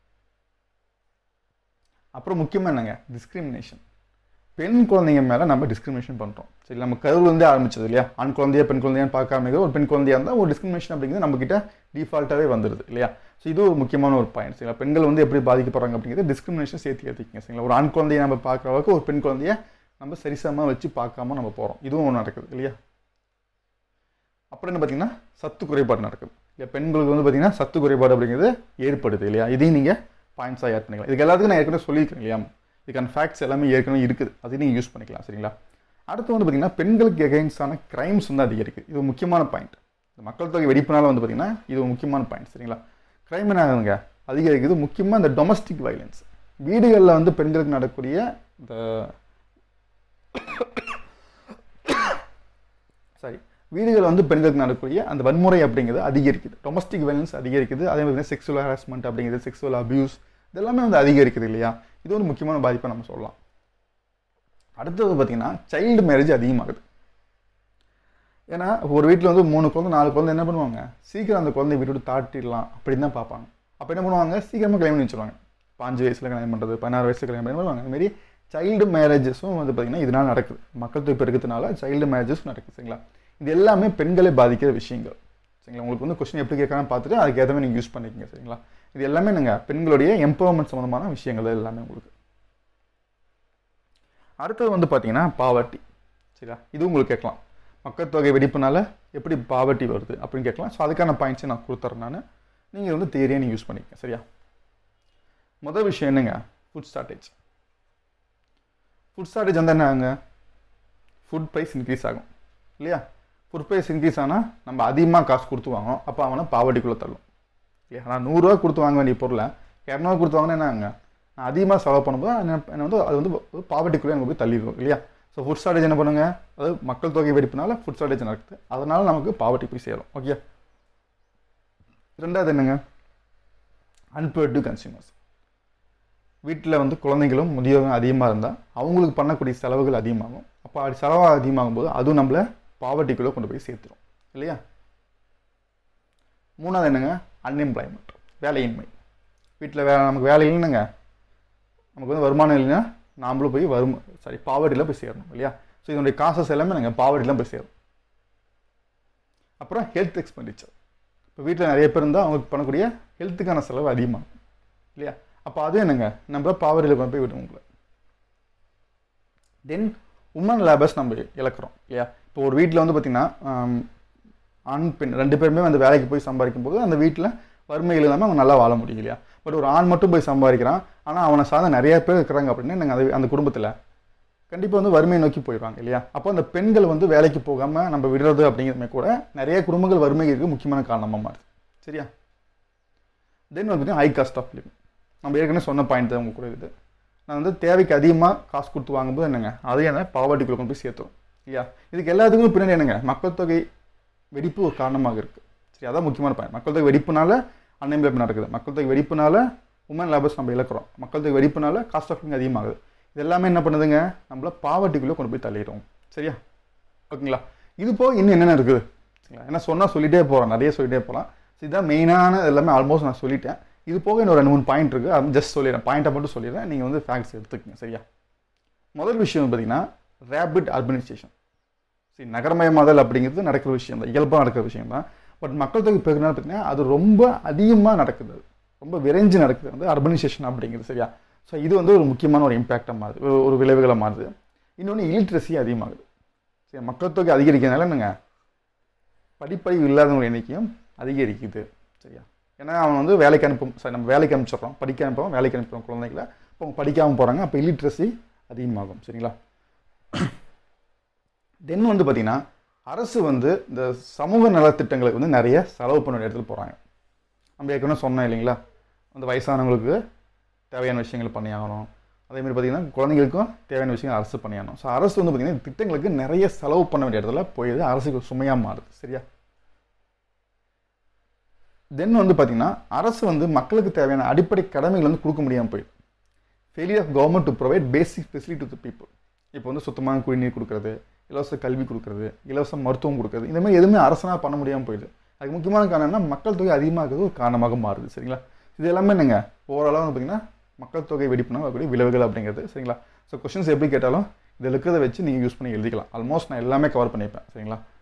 A: அப்புறம் முக்கியமாக என்னங்க டிஸ்கிரிமினேஷன் பெண் குழந்தைங்க மேலே நம்ம டிஸ்கிரிமினேஷன் பண்ணுறோம் சரி நம்ம கருவிலேருந்தே ஆரம்பிச்சது இல்லையா ஆண் குழந்தையா பெண் குழந்தையான்னு பார்க்காம ஒரு பெண் குழந்தையா இருந்தால் ஒரு டிஸ்கிரிமினேஷன் அப்படிங்கிறது நம்மக்கிட்ட டிஃபால்ட்டாகவே வந்துடுது இல்லையா ஸோ இது ஒரு முக்கியமான ஒரு பாயிண்ட் சரிங்களா பெண்கள் வந்து எப்படி பாதிக்கப்படுறாங்க அப்படிங்கிறது டிஸ்கிரிமினேஷன் சேர்த்து ஏற்றிக்கங்க சரிங்களா ஒரு ஆண் குழந்தைய நம்ம பார்க்குற அளவுக்கு ஒரு பெண் குழந்தைய நம்ம சரிசமமாக வச்சு பார்க்காம நம்ம போகிறோம் இதுவும் ஒன்று நடக்குது இல்லையா அப்புறம் என்ன பார்த்தீங்கன்னா சத்து குறைபாடு நடக்குது இல்லையா பெண்களுக்கு வந்து பார்த்தீங்கன்னா சத்து குறைபாடு அப்படிங்கிறது ஏற்படுது இல்லையா இதையும் நீங்கள் பாயிண்ட்ஸாக ஆட் பண்ணிக்கலாம் இதுக்கு எல்லாத்துக்கும் நான் ஏற்கனவே சொல்லியிருக்கேன் இல்லையா இதுக்கான ஃபேக்ட்ஸ் எல்லாமே ஏற்கனவே இருக்குது அதையும் நீங்கள் யூஸ் பண்ணிக்கலாம் சரிங்களா அடுத்து வந்து பார்த்தீங்கன்னா பெண்களுக்கு எகெயின்ஸ்டான க்ரைம்ஸ் வந்து அதிகரிக்குது இது ஒரு முக்கியமான பாயிண்ட் இந்த மக்கள் தொகை வெடிப்புனால வந்து பார்த்தீங்கன்னா இது ஒரு முக்கியமான பாயிண்ட் சரிங்களா க்ரைம் என்ன ஆகுதுங்க அதிகரிக்குது முக்கியமாக இந்த டொமஸ்டிக் வைலன்ஸ் வீடுகளில் வந்து பெண்களுக்கு நடக்கக்கூடிய இந்த சாரி வீடுகள் வந்து பெண்களுக்கு நடக்கக்கூடிய அந்த வன்முறை அப்படிங்கிறது அதிகரிக்குது டொமஸ்டிக் வைலன்ஸ் அதிகரிக்குது அதே மாதிரி செக்ஸுவல் ஹராஸ்மெண்ட் அப்படிங்கிறது செக்ஸுவல் அபியூஸ் இதெல்லாமே வந்து அதிகரிக்குது இல்லையா இது ஒரு முக்கியமான பாதிப்பை நம்ம சொல்லலாம் அடுத்தது பார்த்தீங்கன்னா சைல்டு மேரேஜ் அதிகமாகுது ஏன்னா ஒரு வீட்டில் வந்து மூணு குழந்தை நாலு குழந்தை என்ன பண்ணுவாங்க சீக்கிரம் அந்த குழந்தை வீட்டு விட்டு தாட்டிடலாம் அப்படின்னு தான் பார்ப்பாங்க அப்போ என்ன பண்ணுவாங்க சீக்கிரமாக கல்யாணம் பண்ணி வச்சுருவாங்க பாஞ்சு வயசில் கல்யாணம் பண்ணுறது பதினாறு வயசுல கல்யாணம் பண்ணி பண்ணுவாங்க அதுமாரி சைல்டு மேரேஜஸும் வந்து பார்த்திங்கன்னா இதனால் நடக்குது மக்கள் தொகை பெருக்கிறதுனால சைல்டு மேரேஜஸ் நடக்குது சரிங்களா இது எல்லாமே பெண்களை பாதிக்கிற விஷயங்கள் சரிங்களா உங்களுக்கு வந்து கொஸ்டின் எப்படி கேட்கறான்னு பார்த்துட்டு அதுக்கு ஏற்ற நீங்கள் யூஸ் பண்ணிக்கங்க சரிங்களா இது எல்லாமே நீங்கள் பெண்களுடைய எம்பவர்மெண்ட் சம்மந்தமான விஷயங்கள் தான் எல்லாமே உங்களுக்கு அடுத்தது வந்து பார்த்தீங்கன்னா பாவர்ட்டி சரியா இது உங்களுக்கு கேட்கலாம் மக்கள் தொகை வெடிப்புனால எப்படி பாவர்ட்டி வருது அப்படின்னு கேட்கலாம் ஸோ அதுக்கான பாயிண்ட்ஸை நான் கொடுத்துறேன் நான் நீங்கள் வந்து தியரியை நீங்கள் யூஸ் பண்ணிக்க சரியா முதல் விஷயம் என்னங்க ஃபுட் ஷார்ட்டேஜ் ஃபுட் ஷார்ட்டேஜ் வந்து என்ன ஆகுங்க ஃபுட் ப்ரைஸ் இன்க்ரீஸ் ஆகும் இல்லையா ஃபுட் ப்ரைஸ் இன்க்ரீஸ் ஆனால் நம்ம அதிகமாக காசு கொடுத்து வாங்கணும் அப்போ அவனை பாவர்ட்டிக்குள்ளே தள்ளும் இல்லையா நான் நூறுரூவா கொடுத்து வாங்க வேண்டிய பொருளை இரநூறுவா கொடுத்து வாங்கினா என்ன ஆகுங்க நான் அதிகமாக செலவு பண்ணும்போது என்ன என்ன வந்து அது வந்து பாவர்ட்டிக்குள்ளே எனக்கு போய் தள்ளிடும் இல்லையா ஸோ ஃபுட் ஷார்ட்டேஜ் என்ன பண்ணுங்க அது மக்கள் தொகை வெடிப்புனால ஃபுட் ஷார்ட்டேஜ் நடக்குது அதனால நமக்கு பாவர்ட்டி போய் சேரும் ஓகே ரெண்டாவது என்னங்க அன்பர்டு கன்சியூமர்ஸ் வீட்டில் வந்து குழந்தைகளும் முதியவரும் அதிகமாக இருந்தால் அவங்களுக்கு பண்ணக்கூடிய செலவுகள் அதிகமாகும் அப்போ அது செலவாக அதிகமாகும் போது அதுவும் நம்மளை பாவர்ட்டிக்குள்ளே கொண்டு போய் சேர்த்துரும் இல்லையா மூணாவது என்னங்க அன்எம்ப்ளாய்மெண்ட் வேலையின்மை வீட்டில் வே நமக்கு வேலை இல்லைன்னுங்க நமக்கு வந்து வருமானம் இல்லைன்னா நாமளும் போய் வரும் சாரி பாவர்ட்டியில் போய் சேரணும் இல்லையா ஸோ இதனுடைய காசஸ் எல்லாமே நாங்கள் பாவர்ட்டிலாம் போய் சேரும் அப்புறம் ஹெல்த் எக்ஸ்பெண்டிச்சர் இப்போ வீட்டில் நிறைய பேர் இருந்தால் அவங்களுக்கு பண்ணக்கூடிய ஹெல்த்துக்கான செலவு அதிகமாகும் இல்லையா அப்போ அது என்னங்க நம்ம பாவரியில் கொண்டு போய் விடும் உங்களை தென் உமன் லேபர்ஸ் நம்ம இழக்கிறோம் இல்லையா இப்போ ஒரு வீட்டில் வந்து பார்த்திங்கன்னா ஆண் பெண் ரெண்டு பேருமே வந்து வேலைக்கு போய் சம்பாதிக்கும் போது அந்த வீட்டில் வறுமைகள் இல்லாமல் அவங்க நல்லா வாழ முடியும் இல்லையா பட் ஒரு ஆண் மட்டும் போய் சம்பாதிக்கிறான் ஆனால் அவனை சார்ந்த நிறைய பேர் இருக்கிறாங்க அப்படின்னா நாங்கள் அது அந்த குடும்பத்தில் கண்டிப்பாக வந்து வறுமையை நோக்கி போயிடுவாங்க இல்லையா அப்போ அந்த பெண்கள் வந்து வேலைக்கு போகாமல் நம்ம விடுறது அப்படிங்கிறதுமே கூட நிறைய குடும்பங்கள் வறுமைக்கு முக்கியமான காரணமாக மாறுது சரியா தென் வந்துட்டு ஹை காஸ்ட் ஆஃப் லிவிங் நம்ம ஏற்கனவே சொன்ன பாயிண்ட் தான் உங்க கூட இருக்குது நான் வந்து தேவைக்கு அதிகமாக காசு கொடுத்து வாங்கும்போது என்னங்க அதே என்ன பாவர்ட்டிக்குள்ளே கொண்டு போய் சேர்த்துரும் இல்லையா இதுக்கு எல்லாத்துக்கும் பின்னாடி என்னங்க மக்கள் தொகை வெடிப்பு ஒரு காரணமாக இருக்குது சரி அதான் முக்கியமான பாயிண்ட் மக்கள் தொகை வெடிப்புனால அன்எம்ப்ளாய்மெண்ட் நடக்குது மக்கள் தொகை வெடிப்புனால உமன் லேபர்ஸ் நம்ம இழக்கிறோம் மக்கள் தொகை வெடிப்புனால காஸ்ட் ஆஃப் லிவிங் அதிகமாகுது இது எல்லாமே என்ன பண்ணுதுங்க நம்மள பாவர்ட்டிக்குள்ளே கொண்டு போய் தள்ளிடும் சரியா ஓகேங்களா இது போக இன்னும் என்னென்ன இருக்குது சரிங்களா ஏன்னா சொன்னால் சொல்லிட்டே போகிறோம் நிறைய சொல்லிட்டே போகலாம் ஸோ இதுதான் மெயினான எல்லாமே ஆல்மோஸ்ட் நான் சொல்லிட்டேன் இது போக இன்னும் ரெண்டு மூணு பாயிண்ட் இருக்குது அது ஜஸ்ட் சொல்லிடுறேன் பாயிண்ட்டை மட்டும் சொல்லிடுறேன் நீங்கள் வந்து ஃபேக்ட்ஸ் எடுத்துக்கங்க சரியா முதல் விஷயம் பார்த்தீங்கன்னா ரேபிட் அர்பனைசேஷன் சரி நகரமயமாதல் அப்படிங்கிறது நடக்கிற விஷயம் தான் இயல்பாக நடக்கிற விஷயம் தான் பட் மக்கள் தொகை பெருகினால பார்த்தீங்கன்னா அது ரொம்ப அதிகமாக நடக்குது அது. ரொம்ப விரைஞ்சு நடக்குது வந்து அர்பனைசேஷன் அப்படிங்கிறது சரியா ஸோ இது வந்து ஒரு முக்கியமான ஒரு இம்பேக்டாக மாறுது ஒரு ஒரு விளைவுகளை மாறுது இன்னொன்று இலிட்ரஸி அதிகமாகுது சரி மக்கள் தொகை அதிகரிக்கிறதுனால என்னங்க படிப்பறிவு இல்லாதவங்க எண்ணிக்கையும் அதிகரிக்குது சரியா ஏன்னா அவன் வந்து வேலைக்கு அனுப்பும் சரி நம்ம வேலைக்கு அனுப்பிச்சிடுறோம் படிக்க அனுப்புறோம் வேலைக்கு அனுப்புகிறோம் குழந்தைகளை இப்போ அவங்க படிக்காமல் போகிறாங்க அப்போ இல்லிட்ரஸி அதிகமாகும் சரிங்களா தென் வந்து பார்த்திங்கன்னா அரசு வந்து இந்த சமூக நலத்திட்டங்களுக்கு வந்து நிறைய செலவு பண்ண வேண்டிய இடத்துல போகிறாங்க நம்ம ஏற்கனவே சொன்னோம் இல்லைங்களா அந்த வயசானவங்களுக்கு தேவையான விஷயங்கள் பண்ணியாகணும் அதேமாதிரி பார்த்திங்கன்னா குழந்தைங்களுக்கும் தேவையான விஷயங்கள் அரசு பண்ணியாகணும் ஸோ அரசு வந்து பார்த்திங்கன்னா இந்த திட்டங்களுக்கு நிறைய செலவு பண்ண வேண்டிய இடத்துல போயிடுது அரசுக்கு சுமையாக மாறுது சரியா தென் வந்து பார்த்திங்கன்னா அரசு வந்து மக்களுக்கு தேவையான அடிப்படை கடமைகள் வந்து கொடுக்க முடியாமல் போயிடுது failure of government to provide basic facility to the people இப்போ வந்து சுத்தமான குடிநீர் கொடுக்குறது இலவச கல்வி கொடுக்குறது இலவச மருத்துவம் கொடுக்குறது இந்த மாதிரி எதுவுமே அரசனால் பண்ண முடியாமல் போயிடுது அதுக்கு முக்கியமான காரணம் என்ன மக்கள் தொகை அதிகமாகிறது ஒரு காரணமாக மாறுது சரிங்களா இது எல்லாமே என்னங்க ஓவராலாக வந்து பார்த்திங்கன்னா மக்கள் தொகை வெடிப்புனா வரக்கூடிய விளைவுகள் அப்படிங்கிறது சரிங்களா ஸோ கொஷின்ஸ் எப்படி கேட்டாலும் இதில் இருக்கிறத வச்சு நீங்கள் யூஸ் பண்ணி எழுதிக்கலாம் ஆல்மோஸ்ட் நான் எல்லாமே கவர் பண்ணியிருப்பேன் சரிங்களா